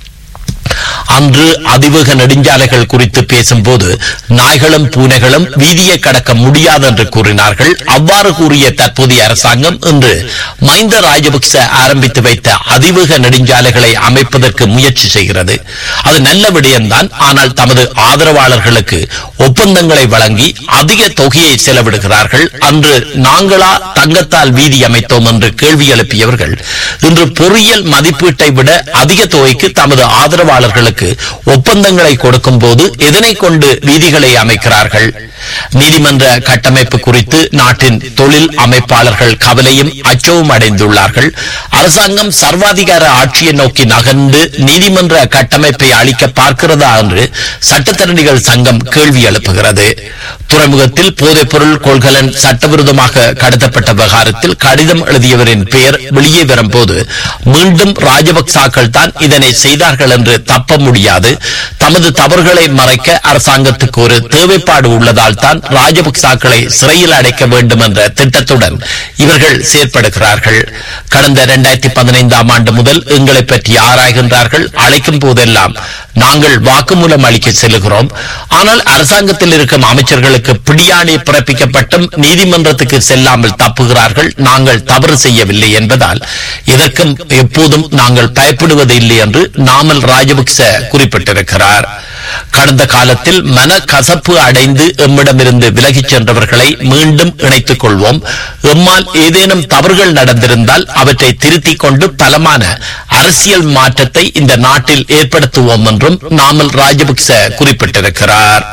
அன்று அதிவேக நெடுஞ்சாலைகள் குறித்து பேசும்போது நாய்களும் பூனைகளும் வீதியை கடக்க முடியாது என்று கூறினார்கள் அவ்வாறு கூறிய தற்போதைய அரசாங்கம் இன்று மஹிந்த ராஜபக்ச ஆரம்பித்து வைத்த அதிவேக நெடுஞ்சாலைகளை அமைப்பதற்கு முயற்சி செய்கிறது அது நல்ல விடயம்தான் ஆனால் தமது ஆதரவாளர்களுக்கு ஒப்பந்தங்களை வழங்கி அதிக தொகையை செலவிடுகிறார்கள் அன்று நாங்களா தங்கத்தால் வீதி அமைத்தோம் என்று கேள்வி எழுப்பியவர்கள் இன்று பொறியியல் மதிப்பீட்டை விட அதிக தொகைக்கு தமது ஆதரவாளர்களுக்கு ஒப்பந்தங்களை கொடுக்கும் போது எதனை கொண்டு வீதிகளை அமைக்கிறார்கள் நீதிமன்ற கட்டமைப்பு குறித்து நாட்டின் தொழில் அமைப்பாளர்கள் கவலையும் அச்சவும் அடைந்துள்ளார்கள் அரசாங்கம் சர்வாதிகார ஆட்சியை நோக்கி நகர்ந்து நீதிமன்ற கட்டமைப்பை அளிக்க பார்க்கிறதா என்று சட்டத்தரணிகள் சங்கம் கேள்வி எழுப்புகிறது துறைமுகத்தில் போதைப் பொருள் கொள்கலன் சட்டவிரோதமாக கடத்தப்பட்ட விவகாரத்தில் கடிதம் எழுதியவரின் பெயர் வெளியே வரும்போது மீண்டும் ராஜபக்சாக்கள் தான் இதனை செய்தார்கள் என்று தப்ப முடியாது தமது தவறுகளை மறைக்க அரசாங்கத்துக்கு ஒரு தேவைப்பாடு உள்ளதால் தான் ராஜபக்சாக்களை சிறையில் அடைக்க வேண்டும் என்ற திட்டத்துடன் இவர்கள் செயற்படுகிறார்கள் கடந்த இரண்டாயிரத்தி பதினைந்தாம் ஆண்டு முதல் எங்களை பற்றி ஆராய்கின்றார்கள் அழைக்கும் போதெல்லாம் நாங்கள் வாக்குமூலம் அளிக்க செல்கிறோம் ஆனால் அரசாங்கத்தில் இருக்கும் அமைச்சர்களுக்கு பிடியாணை பிறப்பிக்கப்பட்டும் நீதிமன்றத்துக்கு செல்லாமல் தப்புகிறார்கள் நாங்கள் தவறு செய்யவில்லை என்பதால் இதற்கும் எப்போதும் நாங்கள் பயப்படுவது இல்லை என்று நாமல் ராஜபக்ச குறிப்பிட்டிருக்கிறார் கடந்த காலத்தில் மன கசப்பு அடைந்து எம்மிடமிருந்து விலகிச் சென்றவர்களை மீண்டும் இணைத்துக் கொள்வோம் எம்மால் ஏதேனும் தவறுகள் நடந்திருந்தால் அவற்றை திருத்திக் கொண்டு பலமான அரசியல் மாற்றத்தை இந்த நாட்டில் ஏற்படுத்துவோம் என்றும் நாமல் ராஜபக்ச குறிப்பிட்டிருக்கிறார்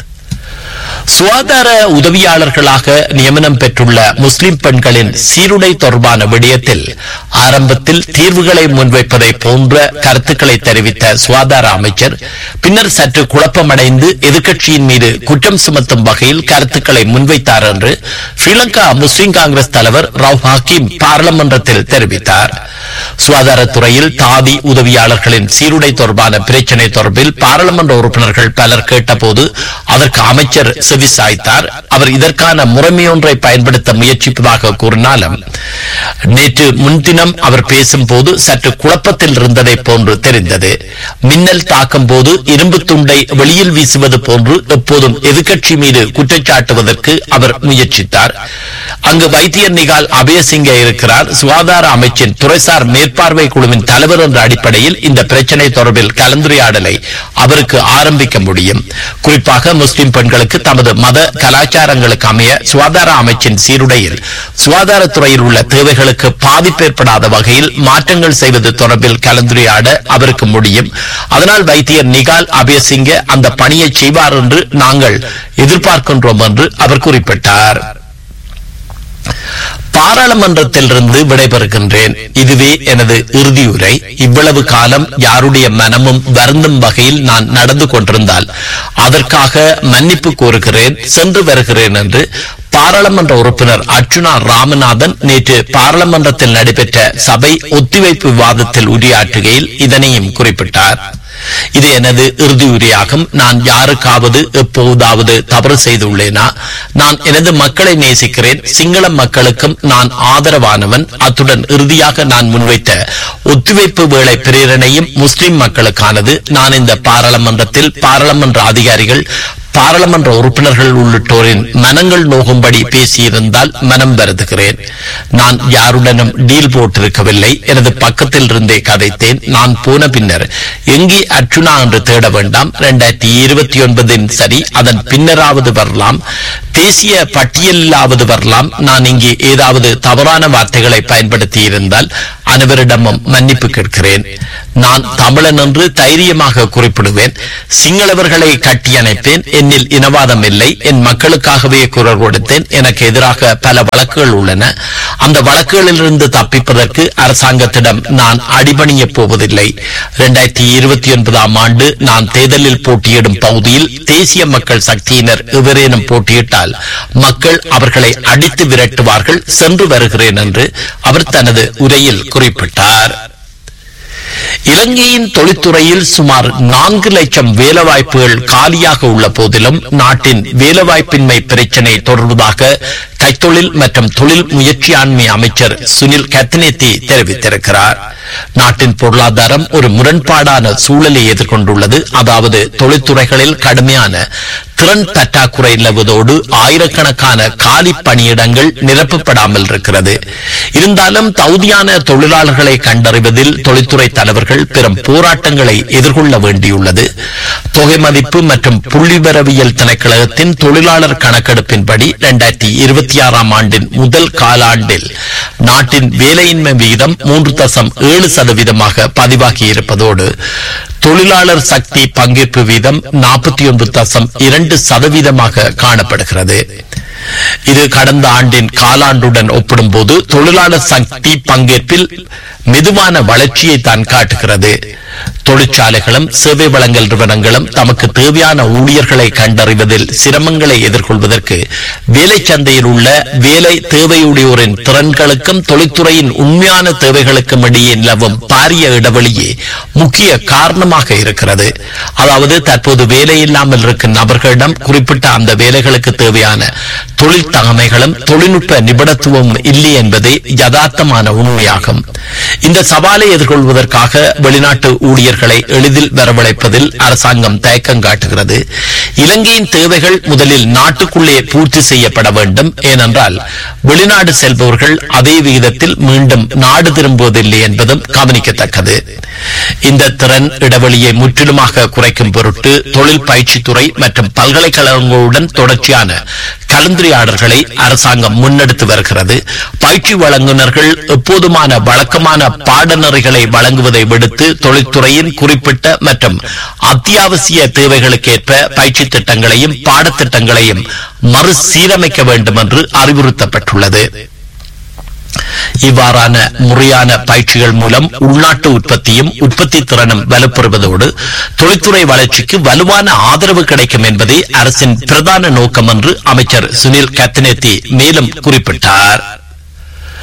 சுகாதார உதவியாளர்களாக நியமனம் பெற்றுள்ள முஸ்லிம் பெண்களின் சீருடை தொடர்பான விடயத்தில் ஆரம்பத்தில் தீர்வுகளை முன்வைப்பதை போன்ற கருத்துக்களை தெரிவித்த சுகாதார அமைச்சர் பின்னர் சற்று குழப்பமடைந்து எதிர்க்கட்சியின் மீது குற்றம் சுமத்தும் வகையில் கருத்துக்களை முன்வைத்தார் என்று ஸ்ரீலங்கா முஸ்லிம் காங்கிரஸ் தலைவர் ரவ் ஹக்கீம் பாராளுமன்றத்தில் தெரிவித்தார் சுகாதாரத்துறையில் தாதி உதவியாளர்களின் சீருடை தொடர்பான பிரச்சினை தொடர்பில் பாராளுமன்ற உறுப்பினர்கள் பலர் கேட்டபோது அதற்கு அமைச்சர் செவிசாய்த்தார் அவர் இதற்கான முறைமையொன்றை பயன்படுத்த முயற்சிப்பதாக கூறினாலும் நேற்று முன்தினம் அவர் பேசும்போது சற்று குழப்பத்தில் இருந்ததை போன்று தெரிந்தது மின்னல் தாக்கும் போது இரும்பு துண்டை வெளியில் வீசுவது போன்று எப்போதும் எதிர்க்கட்சி மீது குற்றச்சாட்டுவதற்கு அவர் முயற்சித்தார் அங்கு வைத்தியர் நிகால் அபயசிங்க இருக்கிறார் சுகாதார அமைச்சின் துறைசார் மேற்பார்வை குழுவின் தலைவர் என்ற அடிப்படையில் இந்த பிரச்சனை தொடர்பில் கலந்துரையாடலை அவருக்கு ஆரம்பிக்க முடியும் குறிப்பாக முஸ்லிம் பெண்களுக்கு தமது மத கலாச்சாரங்களுக்கு அமைய சுகாதார அமைச்சின் சீருடையில் சுகாதாரத்துறையில் உள்ள தேவைகளுக்கு பாதிப்பு ஏற்படாத வகையில் மாற்றங்கள் செய்வது தொடர்பில் கலந்துரையாட அவருக்கு முடியும் அதனால் வைத்தியர் நிகால் அபயசிங்க அந்த பணியை செய்வார் என்று நாங்கள் எதிர்பார்க்கின்றோம் என்று அவர் குறிப்பிட்டார் பாராளுமன்றத்திலிருந்து விடைபெறுகின்றேன் இதுவே எனது இறுதியுரை இவ்வளவு காலம் யாருடைய மனமும் வருந்தும் வகையில் நான் நடந்து கொண்டிருந்தால் அதற்காக மன்னிப்பு கோருகிறேன் சென்று வருகிறேன் என்று பாராளுமன்ற உறுப்பினர் அர்ச்சுனா ராமநாதன் நேற்று பாராளுமன்றத்தில் நடைபெற்ற சபை ஒத்திவைப்பு விவாதத்தில் உரையாற்றுகையில் இதனையும் குறிப்பிட்டார் இது எனது இறுதி உரையாகும் நான் யாருக்காவது எப்போதாவது தவறு செய்துள்ளேனா நான் எனது மக்களை நேசிக்கிறேன் சிங்கள மக்களுக்கும் நான் ஆதரவானவன் அத்துடன் இறுதியாக நான் முன்வைத்த ஒத்திவைப்பு வேளை பிரேரணையும் முஸ்லிம் மக்களுக்கானது நான் இந்த பாராளுமன்றத்தில் பாராளுமன்ற அதிகாரிகள் பாராளுமன்ற உறுப்பினர்கள் உள்ளிட்டோரின் மனங்கள் நோகும்படி பேசியிருந்தால் மனம் வருதுகிறேன் நான் யாருடனும் டீல் போட்டிருக்கவில்லை எனது பக்கத்தில் இருந்தே கதைத்தேன் நான் போன பின்னர் எங்கே அர்ச்சுனா என்று தேட வேண்டாம் இரண்டாயிரத்தி இருபத்தி ஒன்பதின் சரி அதன் பின்னராவது வரலாம் தேசிய பட்டியலிலாவது வரலாம் நான் இங்கே ஏதாவது தவறான வார்த்தைகளை பயன்படுத்தி இருந்தால் அனைவரிடமும் மன்னிப்பு கேட்கிறேன் நான் தமிழன் என்று தைரியமாக குறிப்பிடுவேன் சிங்களவர்களை கட்டியணைப்பேன் என்னில் இனவாதம் இல்லை என் மக்களுக்காகவே குரல் கொடுத்தேன் எனக்கு எதிராக பல வழக்குகள் உள்ளன அந்த வழக்குகளிலிருந்து தப்பிப்பதற்கு அரசாங்கத்திடம் நான் அடிபணிய போவதில்லை இரண்டாயிரத்தி இருபத்தி ஒன்பதாம் ஆண்டு நான் தேர்தலில் போட்டியிடும் பகுதியில் தேசிய மக்கள் சக்தியினர் எவரேனும் போட்டியிட்டால் மக்கள் அவர்களை அடித்து விரட்டுவார்கள் சென்று வருகிறேன் என்று அவர் தனது உரையில் குறிப்பிட்டார் இலங்கையின் தொழில்துறையில் சுமார் நான்கு லட்சம் வேலைவாய்ப்புகள் காலியாக உள்ள போதிலும் நாட்டின் வேலைவாய்ப்பின்மை பிரச்சினை தொடர்வதாக கைத்தொழில் மற்றும் தொழில் முயற்சியாண்மை அமைச்சர் சுனில் கத்னேத்தி தெரிவித்திருக்கிறார் நாட்டின் பொருளாதாரம் ஒரு முரண்பாடான சூழலை எதிர்கொண்டுள்ளது அதாவது தொழில்துறைகளில் கடுமையான திறன் பற்றாக்குறை நிலவுவதோடு ஆயிரக்கணக்கான காலி பணியிடங்கள் நிரப்பப்படாமல் இருக்கிறது இருந்தாலும் தகுதியான தொழிலாளர்களை கண்டறிவதில் தொழில்துறை தலைவர்கள் பெரும் போராட்டங்களை எதிர்கொள்ள வேண்டியுள்ளது தொகை மதிப்பு மற்றும் புள்ளிவரவியல் திணைக்களகத்தின் தொழிலாளர் கணக்கெடுப்பின்படி இரண்டாயிரத்தி இருபத்தி ஆறாம் ஆண்டின் முதல் காலாண்டில் நாட்டின் வேலையின்மை விகிதம் மூன்று தசம் ஏழு சதவீதமாக பதிவாகி இருப்பதோடு தொழிலாளர் சக்தி பங்கேற்பு வீதம் நாற்பத்தி ஒன்று தசம் இரண்டு சதவீதமாக காணப்படுகிறது இது கடந்த ஆண்டின் காலாண்டுடன் ஒப்பிடும்போது தொழிலாளர் சக்தி பங்கேற்பில் மெதுவான வளர்ச்சியை தான் காட்டுகிறது தொழிற்சாலைகளும் சேவை வழங்கல் நிறுவனங்களும் தமக்கு தேவையான ஊழியர்களை கண்டறிவதில் சிரமங்களை எதிர்கொள்வதற்கு வேலை சந்தையில் உள்ள வேலை தேவையுடையோரின் திறன்களுக்கும் தொழில்துறையின் உண்மையான தேவைகளுக்கும் இடையே நிலவும் பாரிய இடைவெளியே முக்கிய காரணமாக இருக்கிறது அதாவது தற்போது வேலை இல்லாமல் இருக்கும் நபர்களிடம் குறிப்பிட்ட அந்த வேலைகளுக்கு தேவையான தொழில் தகமைகளும் தொழில்நுட்ப நிபுணத்துவம் இல்லை என்பதே யதார்த்தமான உண்மையாகும் இந்த சவாலை எதிர்கொள்வதற்காக வெளிநாட்டு ஊழியர்களை எளிதில் வரவழைப்பதில் அரசாங்கம் தயக்கம் காட்டுகிறது இலங்கையின் தேவைகள் முதலில் நாட்டுக்குள்ளே பூர்த்தி செய்யப்பட வேண்டும் ஏனென்றால் வெளிநாடு செல்பவர்கள் அதே விகிதத்தில் மீண்டும் நாடு திரும்புவதில்லை என்பதும் கவனிக்கத்தக்கது இந்த திறன் இடைவெளியை முற்றிலுமாக குறைக்கும் பொருட்டு தொழில் பயிற்சித்துறை மற்றும் பல்கலைக்கழகங்களுடன் தொடர்ச்சியான கலந்துரையாடல்களை அரசாங்கம் முன்னெடுத்து வருகிறது பயிற்சி வழங்குனர்கள் எப்போதுமான வழக்கமான பாடநெறிகளை வழங்குவதை விடுத்து தொழில்துறையின் குறிப்பிட்ட மற்றும் அத்தியாவசிய தேவைகளுக்கேற்ப பயிற்சி திட்டங்களையும் பாடத்திட்டங்களையும் மறுசீரமைக்க வேண்டும் என்று அறிவுறுத்தப்பட்டுள்ளது இவ்வாறான முறையான பயிற்சிகள் மூலம் உள்நாட்டு உற்பத்தியும் உற்பத்தி திறனும் வலுப்பெறுவதோடு தொழில்துறை வளர்ச்சிக்கு வலுவான ஆதரவு கிடைக்கும் என்பதே அரசின் பிரதான நோக்கம் என்று அமைச்சர் சுனில் கத்னேத்தி மேலும் குறிப்பிட்டார்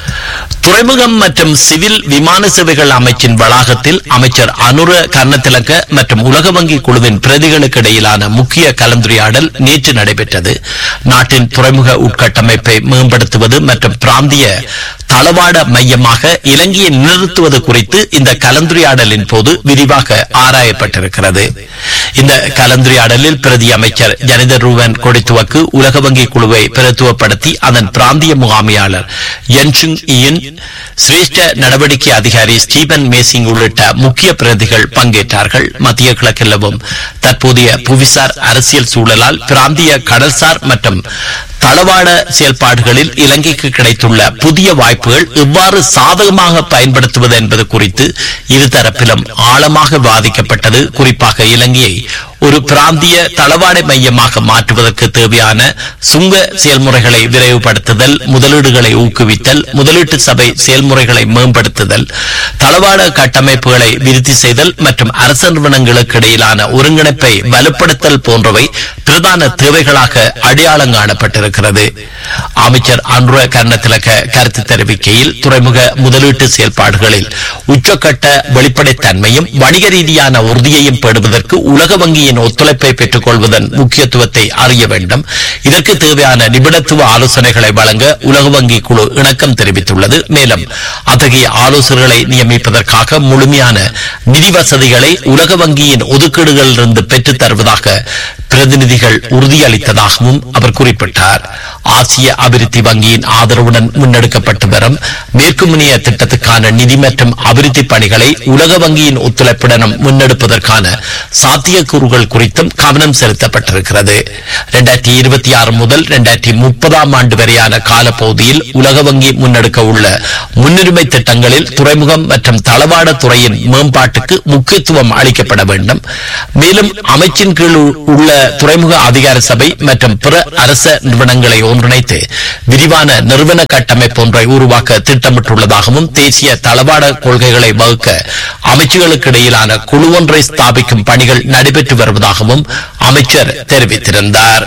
துறைமுகம் மற்றும் சிவில் விமான சேவைகள் அமைச்சின் வளாகத்தில் அமைச்சர் அனுர கர்ணத்திலக்க மற்றும் உலக வங்கி குழுவின் பிரதிகளுக்கு இடையிலான முக்கிய கலந்துரையாடல் நேற்று நடைபெற்றது நாட்டின் துறைமுக உட்கட்டமைப்பை மேம்படுத்துவது மற்றும் பிராந்திய தளவாட மையமாக இலங்கையை நிறுத்துவது குறித்து இந்த கலந்துரையாடலின் போது விரிவாக ஆராயப்பட்டிருக்கிறது இந்த கலந்துரையாடலில் பிரதி அமைச்சர் ஜனித ரூவன் கொடித்துவக்கு உலக வங்கி குழுவை பிரத்துவப்படுத்தி அதன் பிராந்திய முகாமியாளர் யன்சுங் இயின் சிரேஷ்ட நடவடிக்கை அதிகாரி ஸ்டீபன் மேசிங் உள்ளிட்ட முக்கிய பிரதிகள் பங்கேற்றார்கள் மத்திய கிழக்கில் நிலவும் தற்போதைய புவிசார் அரசியல் சூழலால் பிராந்திய கடல்சார் மற்றும் தளவாட செயல்பாடுகளில் இலங்கைக்கு கிடைத்துள்ள புதிய வாய்ப்புகள் எவ்வாறு சாதகமாக பயன்படுத்துவது என்பது குறித்து இருதரப்பிலும் ஆழமாக வாதிக்கப்பட்டது குறிப்பாக இலங்கையை ஒரு பிராந்திய தளவாட மையமாக மாற்றுவதற்கு தேவையான சுங்க செயல்முறைகளை விரைவுபடுத்துதல் முதலீடுகளை ஊக்குவித்தல் முதலீட்டு சபை செயல்முறைகளை மேம்படுத்துதல் தளவாட கட்டமைப்புகளை விருத்தி செய்தல் மற்றும் அரசு நிறுவனங்களுக்கு இடையிலான ஒருங்கிணைப்பை வலுப்படுத்தல் போன்றவை பிரதான தேவைகளாக அடையாளம் காணப்பட்டிருக்கிறது அமைச்சர் அன்ருவ கர்ணத்திலக்க கருத்து தெரிவிக்கையில் துறைமுக முதலீட்டு செயல்பாடுகளில் உச்சக்கட்ட வெளிப்படைத்தன்மையும் வணிக ரீதியான உறுதியையும் பெறுவதற்கு உலக வங்கியின் ஒத்துழைப்பை பெற்றுக் கொள்வதன் முக்கியத்துவத்தை அறிய வேண்டும் இதற்கு தேவையான நிபுணத்துவ ஆலோசனைகளை வழங்க உலக வங்கி குழு இணக்கம் தெரிவித்துள்ளது மேலும் அத்தகைய ஆலோசகர்களை நியமிப்பதற்காக முழுமையான நிதி வசதிகளை உலக வங்கியின் ஒதுக்கீடுகளிலிருந்து பெற்றுத் தருவதாக பிரதிநிதிகள் உறுதியளித்ததாகவும் அவர் குறிப்பிட்டார் ஆசிய அபிவிருத்தி வங்கியின் ஆதரவுடன் முன்னெடுக்கப்பட்டு வரும் மேற்கு முனைய திட்டத்துக்கான நிதி மற்றும் அபிவிருத்தி பணிகளை உலக வங்கியின் ஒத்துழைப்புடனும் முன்னெடுப்பதற்கான சாத்தியக்கூறுகள் குறித்தும் கவனம் செலுத்தப்பட்டிருக்கிறது இரண்டாயிரத்தி இருபத்தி ஆறு முதல் இரண்டாயிரத்தி முப்பதாம் ஆண்டு வரையான காலப்பகுதியில் உலக வங்கி முன்னெடுக்க உள்ள முன்னுரிமை திட்டங்களில் துறைமுகம் மற்றும் தளவாட துறையின் மேம்பாட்டுக்கு முக்கியத்துவம் அளிக்கப்பட வேண்டும் மேலும் அமைச்சின் கீழ் உள்ள துறைமுக அதிகார சபை மற்றும் பிற அரச நிறுவனங்களை ஒன்றிணைத்து விரிவான நிறுவன கட்டமைப்பு ஒன்றை உருவாக்க திட்டமிட்டுள்ளதாகவும் தேசிய தளவாட கொள்கைகளை வகுக்க அமைச்சுகளுக்கு இடையிலான குழு ஒன்றை ஸ்தாபிக்கும் பணிகள் நடைபெற்று வருவதாகவும் அமைச்சர் தெரிவித்திருந்தார்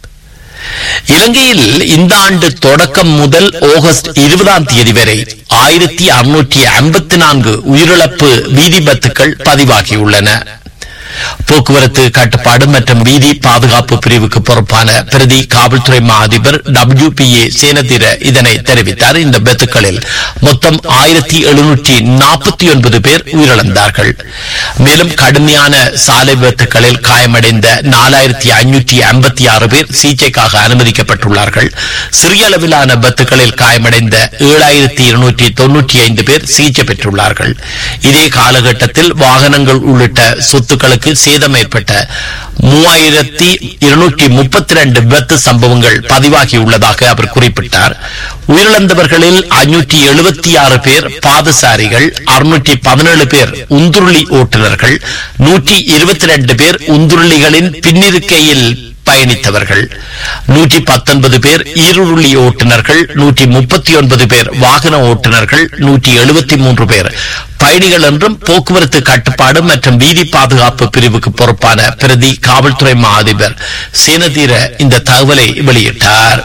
இலங்கையில் இந்த ஆண்டு தொடக்கம் முதல் ஆகஸ்ட் இருபதாம் தேதி வரை ஆயிரத்தி அறுநூற்றி ஐம்பத்தி நான்கு உயிரிழப்பு வீதி விபத்துக்கள் பதிவாகியுள்ளன போக்குவரத்து கட்டுப்பாடு மற்றும் வீதி பாதுகாப்பு பிரிவுக்கு பொறுப்பான பிரதி காவல்துறை மா அதிபர் டபிள்யூ பி ஏ சேனதிர இதனை தெரிவித்தார் இந்த விபத்துக்களில் மொத்தம் ஆயிரத்தி எழுநூற்றி நாற்பத்தி ஒன்பது பேர் உயிரிழந்தார்கள் மேலும் கடுமையான சாலை விபத்துக்களில் காயமடைந்த நாலாயிரத்தி ஐநூற்றி ஐம்பத்தி ஆறு பேர் சிகிச்சைக்காக அனுமதிக்கப்பட்டுள்ளார்கள் சிறிய அளவிலான விபத்துக்களில் காயமடைந்த ஏழாயிரத்தி இருநூற்றி தொன்னூற்றி ஐந்து பேர் சிகிச்சை பெற்றுள்ளார்கள் இதே காலகட்டத்தில் வாகனங்கள் உள்ளிட்ட சொத்துக்களுக்கு சேதம் ஏற்பட்ட மூவாயிரத்தி இருநூற்றி முப்பத்தி ரெண்டு விபத்து சம்பவங்கள் பதிவாகியுள்ளதாக அவர் குறிப்பிட்டார் உயிரிழந்தவர்களில் ஐநூற்றி எழுபத்தி ஆறு பேர் பாதசாரிகள் அறுநூற்றி பதினேழு பேர் உந்துருளி ஓட்டுநர்கள் நூற்றி இருபத்தி ரெண்டு பேர் உந்துருளிகளின் பின்னிருக்கையில் பயணித்தவர்கள் நூற்றி பத்தொன்பது பேர் ஈருருளி ஓட்டுநர்கள் நூற்றி முப்பத்தி ஒன்பது பேர் வாகன ஓட்டுநர்கள் நூற்றி எழுபத்தி மூன்று பேர் பயணிகள் என்றும் போக்குவரத்து கட்டுப்பாடு மற்றும் வீதி பாதுகாப்பு பிரிவுக்கு பொறுப்பான பிரதி காவல்துறை மா அதிபர் சேனதீர இந்த தகவலை வெளியிட்டார்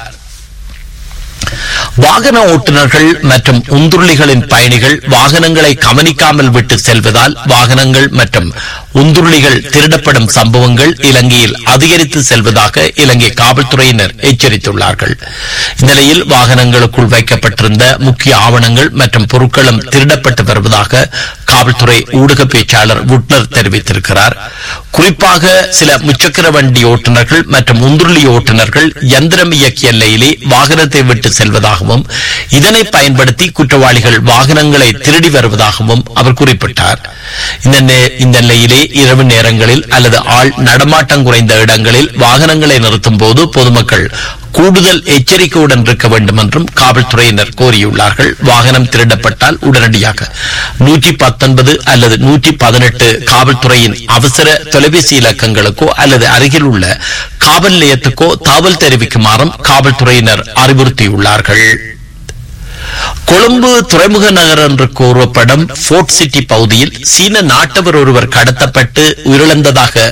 வாகன ஓட்டுநர்கள் மற்றும் உந்துருளிகளின் பயணிகள் வாகனங்களை கவனிக்காமல் விட்டு செல்வதால் வாகனங்கள் மற்றும் உந்துருளிகள் திருடப்படும் சம்பவங்கள் இலங்கையில் அதிகரித்து செல்வதாக இலங்கை காவல்துறையினர் எச்சரித்துள்ளார்கள் இந்நிலையில் வாகனங்களுக்குள் வைக்கப்பட்டிருந்த முக்கிய ஆவணங்கள் மற்றும் பொருட்களும் திருடப்பட்டு வருவதாக காவல்துறை ஊடக பேச்சாளர் உட்னர் தெரிவித்திருக்கிறார் குறிப்பாக சில முச்சக்கர வண்டி ஓட்டுநர்கள் மற்றும் உந்துருளி ஓட்டுநர்கள் எந்திரம் இயக்கிய எல்லையிலே வாகனத்தை விட்டு செல்வதாகவும் இதனை பயன்படுத்தி குற்றவாளிகள் வாகனங்களை திருடி வருவதாகவும் அவர் குறிப்பிட்டார் இந்த நே- இந்த நிலையிலே இரவு நேரங்களில் அல்லது ஆள் நடமாட்டம் குறைந்த இடங்களில் வாகனங்களை நிறுத்தும் போது பொதுமக்கள் கூடுதல் எச்சரிக்கையுடன் இருக்க வேண்டும் என்றும் காவல்துறையினர் கோரியுள்ளார்கள் வாகனம் திருடப்பட்டால் உடனடியாக நூற்றி பத்தொன்பது அல்லது நூற்றி பதினெட்டு காவல்துறையின் அவசர தொலைபேசி இலக்கங்களுக்கோ அல்லது அருகில் உள்ள காவல் நிலையத்துக்கோ தகவல் தெரிவிக்குமாறும் காவல்துறையினர் அறிவுறுத்தியுள்ளார்கள் கொழும்பு துறைமுக நகர் என்று கூறப்படும் போர்ட் சிட்டி பகுதியில் சீன நாட்டவர் ஒருவர் கடத்தப்பட்டு உயிரிழந்ததாக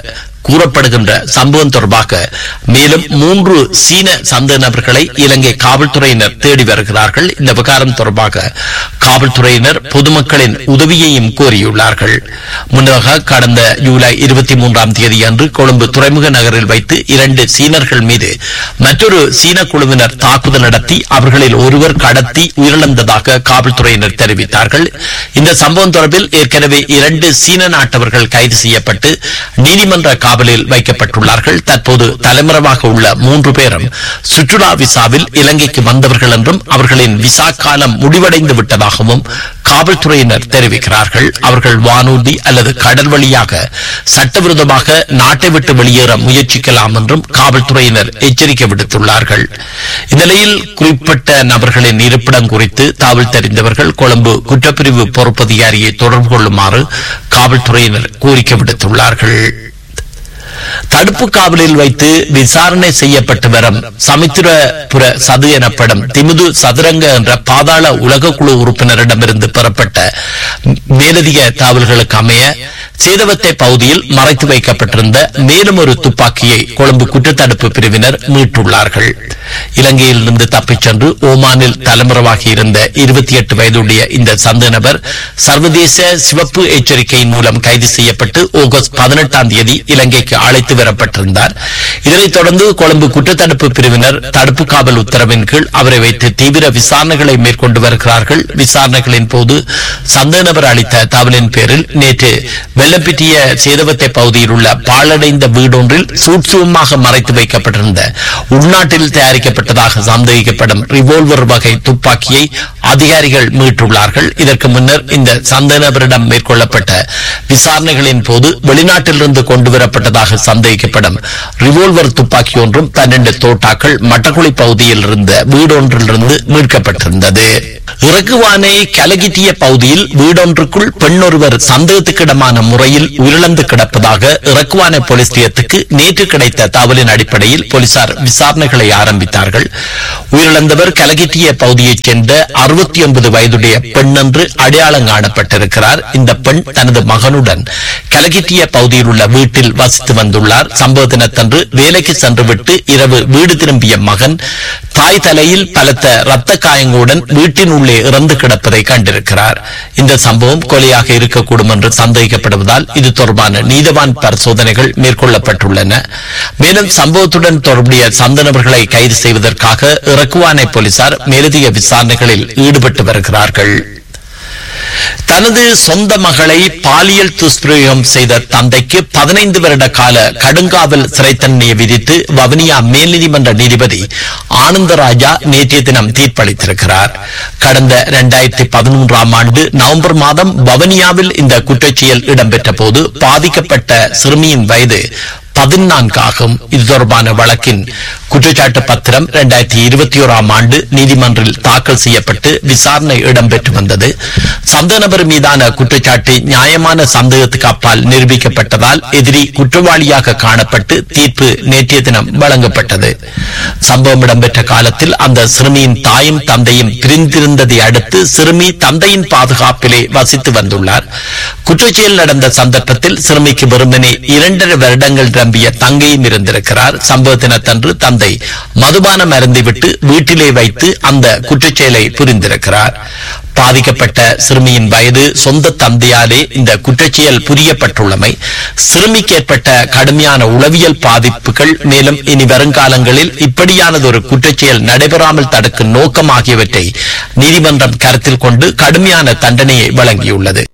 கூறப்படுகின்ற சம்பவம் தொடர்பாக மேலும் மூன்று சீன சந்தேக நபர்களை இலங்கை காவல்துறையினர் தேடி வருகிறார்கள் இந்த விவகாரம் தொடர்பாக காவல்துறையினர் பொதுமக்களின் உதவியையும் கோரியுள்ளார்கள் முன்னதாக கடந்த ஜூலை இருபத்தி மூன்றாம் தேதி அன்று கொழும்பு துறைமுக நகரில் வைத்து இரண்டு சீனர்கள் மீது மற்றொரு சீன குழுவினர் தாக்குதல் நடத்தி அவர்களில் ஒருவர் கடத்தி உயிரிழந்ததாக காவல்துறையினர் தெரிவித்தார்கள் இந்த சம்பவம் தொடர்பில் ஏற்கனவே இரண்டு சீன நாட்டவர்கள் கைது செய்யப்பட்டு நீதிமன்ற காவலில் வைக்கப்பட்டுள்ளார்கள் தற்போது தலைமறைவாக உள்ள மூன்று பேரும் சுற்றுலா விசாவில் இலங்கைக்கு வந்தவர்கள் என்றும் அவர்களின் விசா காலம் முடிவடைந்து விட்டதாகவும் காவல்துறையினர் தெரிவிக்கிறார்கள் அவர்கள் வானூர்தி அல்லது கடல் வழியாக சட்டவிரோதமாக நாட்டை விட்டு வெளியேற முயற்சிக்கலாம் என்றும் காவல்துறையினர் எச்சரிக்கை விடுத்துள்ளார்கள் இந்நிலையில் குறிப்பிட்ட நபர்களின் இருப்பிடம் குறித்து தகவல் தெரிந்தவர்கள் கொழும்பு குற்றப்பிரிவு பொறுப்பதிகாரியை தொடர்பு கொள்ளுமாறு காவல்துறையினர் கோரிக்கை விடுத்துள்ளார்கள் தடுப்பு காவலில் வைத்து விசாரணை செய்யப்பட்டு வரும் சமுத்திரபுர சது எனப்படும் திமுது சதுரங்க என்ற பாதாள உலக குழு உறுப்பினரிடமிருந்து பெறப்பட்ட மேலதிக தகவல்களுக்கு அமைய சேதவத்தை பகுதியில் மறைத்து வைக்கப்பட்டிருந்த மேலும் ஒரு துப்பாக்கியை கொழும்பு குற்றத்தடுப்பு பிரிவினர் மீட்டுள்ளார்கள் இலங்கையிலிருந்து தப்பிச் சென்று ஓமானில் தலைமுறவாகி இருந்த இருபத்தி எட்டு வயதுடைய இந்த சந்த நபர் சர்வதேச சிவப்பு எச்சரிக்கையின் மூலம் கைது செய்யப்பட்டு ஆகஸ்ட் பதினெட்டாம் தேதி இலங்கைக்கு அழைத்து வரப்பட்டிருந்தார் இதனைத் தொடர்ந்து கொழும்பு குற்றத்தடுப்பு பிரிவினர் தடுப்பு காவல் உத்தரவின் கீழ் அவரை வைத்து தீவிர விசாரணைகளை மேற்கொண்டு வருகிறார்கள் விசாரணைகளின் போது சந்தேக நபர் அளித்த தகவலின் பேரில் நேற்று வெள்ளப்பிட்டிய சேதவத்தை பகுதியில் உள்ள பாழடைந்த வீடொன்றில் சூட்சுமமாக மறைத்து வைக்கப்பட்டிருந்த உள்நாட்டில் தயாரிக்கப்பட்டதாக சந்தேகிக்கப்படும் ரிவால்வர் வகை துப்பாக்கியை அதிகாரிகள் மீட்டுள்ளார்கள் இதற்கு முன்னர் இந்த சந்தேக நபரிடம் மேற்கொள்ளப்பட்ட விசாரணைகளின் போது வெளிநாட்டிலிருந்து கொண்டு வரப்பட்டதாக சந்தேகிக்கப்படும் ரிவால்வர் துப்பாக்கி ஒன்றும் பன்னெண்டு தோட்டாக்கள் மட்டக்குழி பகுதியில் இருந்த வீடொன்றிலிருந்து மீட்கப்பட்டிருந்தது இறக்குவானை கலகிட்டிய பகுதியில் வீடொன்றுக்குள் பெண்ணொருவர் சந்தேகத்துக்கிடமான முறையில் உயிரிழந்து கிடப்பதாக இறக்குவானை போலீஸ் நிலையத்துக்கு நேற்று கிடைத்த தகவலின் அடிப்படையில் போலீசார் விசாரணைகளை ஆரம்பித்தார்கள் உயிரிழந்தவர் கலகிட்டிய பகுதியைச் சேர்ந்த அறுபத்தி ஒன்பது வயதுடைய பெண் என்று அடையாளம் காணப்பட்டிருக்கிறார் இந்த பெண் தனது மகனுடன் கலகிட்டிய பகுதியில் உள்ள வீட்டில் வசித்து வந்துள்ளார் சம்பவ தினத்தன்று வேலைக்கு சென்றுவிட்டு இரவு வீடு திரும்பிய மகன் தாய் தலையில் பலத்த ரத்த காயங்களுடன் வீட்டின் உள்ளே இறந்து கிடப்பதை கண்டிருக்கிறார் இந்த சம்பவம் கொலையாக இருக்கக்கூடும் என்று சந்தேகிக்கப்படுவதால் இது தொடர்பான நீதவான் பரிசோதனைகள் மேற்கொள்ளப்பட்டுள்ளன மேலும் சம்பவத்துடன் தொடர்புடைய சந்தனவர்களை கைது செய்வதற்காக இறக்குவானை போலீசார் மேலதிக விசாரணைகளில் ஈடுபட்டு வருகிறார்கள் தனது சொந்த மகளை பாலியல் துஷ்பிரயோகம் செய்த தந்தைக்கு பதினைந்து வருட கால கடுங்காவல் சிறை தண்டனையை விதித்து வவுனியா மேல்நீதிமன்ற நீதிபதி ஆனந்தராஜா நேற்றைய தினம் தீர்ப்பளித்திருக்கிறார் கடந்த இரண்டாயிரத்தி பதிமூன்றாம் ஆண்டு நவம்பர் மாதம் வவுனியாவில் இந்த குற்றச்செயல் இடம்பெற்ற போது பாதிக்கப்பட்ட சிறுமியின் வயது பதினான்கு ஆகும் இது தொடர்பான வழக்கின் குற்றச்சாட்டு பத்திரம் இரண்டாயிரத்தி இருபத்தி ஓராம் ஆண்டு நீதிமன்றில் தாக்கல் செய்யப்பட்டு விசாரணை இடம்பெற்று வந்தது சந்தேக நபர் மீதான குற்றச்சாட்டு நியாயமான சந்தேகத்துக்கு அப்பால் நிரூபிக்கப்பட்டதால் எதிரி குற்றவாளியாக காணப்பட்டு தீர்ப்பு நேற்றைய தினம் வழங்கப்பட்டது சம்பவம் இடம்பெற்ற காலத்தில் அந்த சிறுமியின் தாயும் தந்தையும் பிரிந்திருந்ததை அடுத்து சிறுமி தந்தையின் பாதுகாப்பிலே வசித்து வந்துள்ளார் குற்றச்செயல் நடந்த சந்தர்ப்பத்தில் சிறுமிக்கு வெறுமனே இரண்டரை வருடங்கள் நிரம்பிய தங்கையும் இருந்திருக்கிறார் சம்பவ தினத்தன்று தந்தை மதுபானம் அருந்திவிட்டு வீட்டிலே வைத்து அந்த குற்றச்செயலை புரிந்திருக்கிறார் பாதிக்கப்பட்ட சிறுமியின் வயது சொந்த தந்தையாலே இந்த குற்றச்செயல் புரியப்பட்டுள்ளமை சிறுமிக்கு ஏற்பட்ட கடுமையான உளவியல் பாதிப்புகள் மேலும் இனி வருங்காலங்களில் இப்படியானதொரு குற்றச்செயல் நடைபெறாமல் தடுக்கும் நோக்கம் ஆகியவற்றை நீதிமன்றம் கருத்தில் கொண்டு கடுமையான தண்டனையை வழங்கியுள்ளது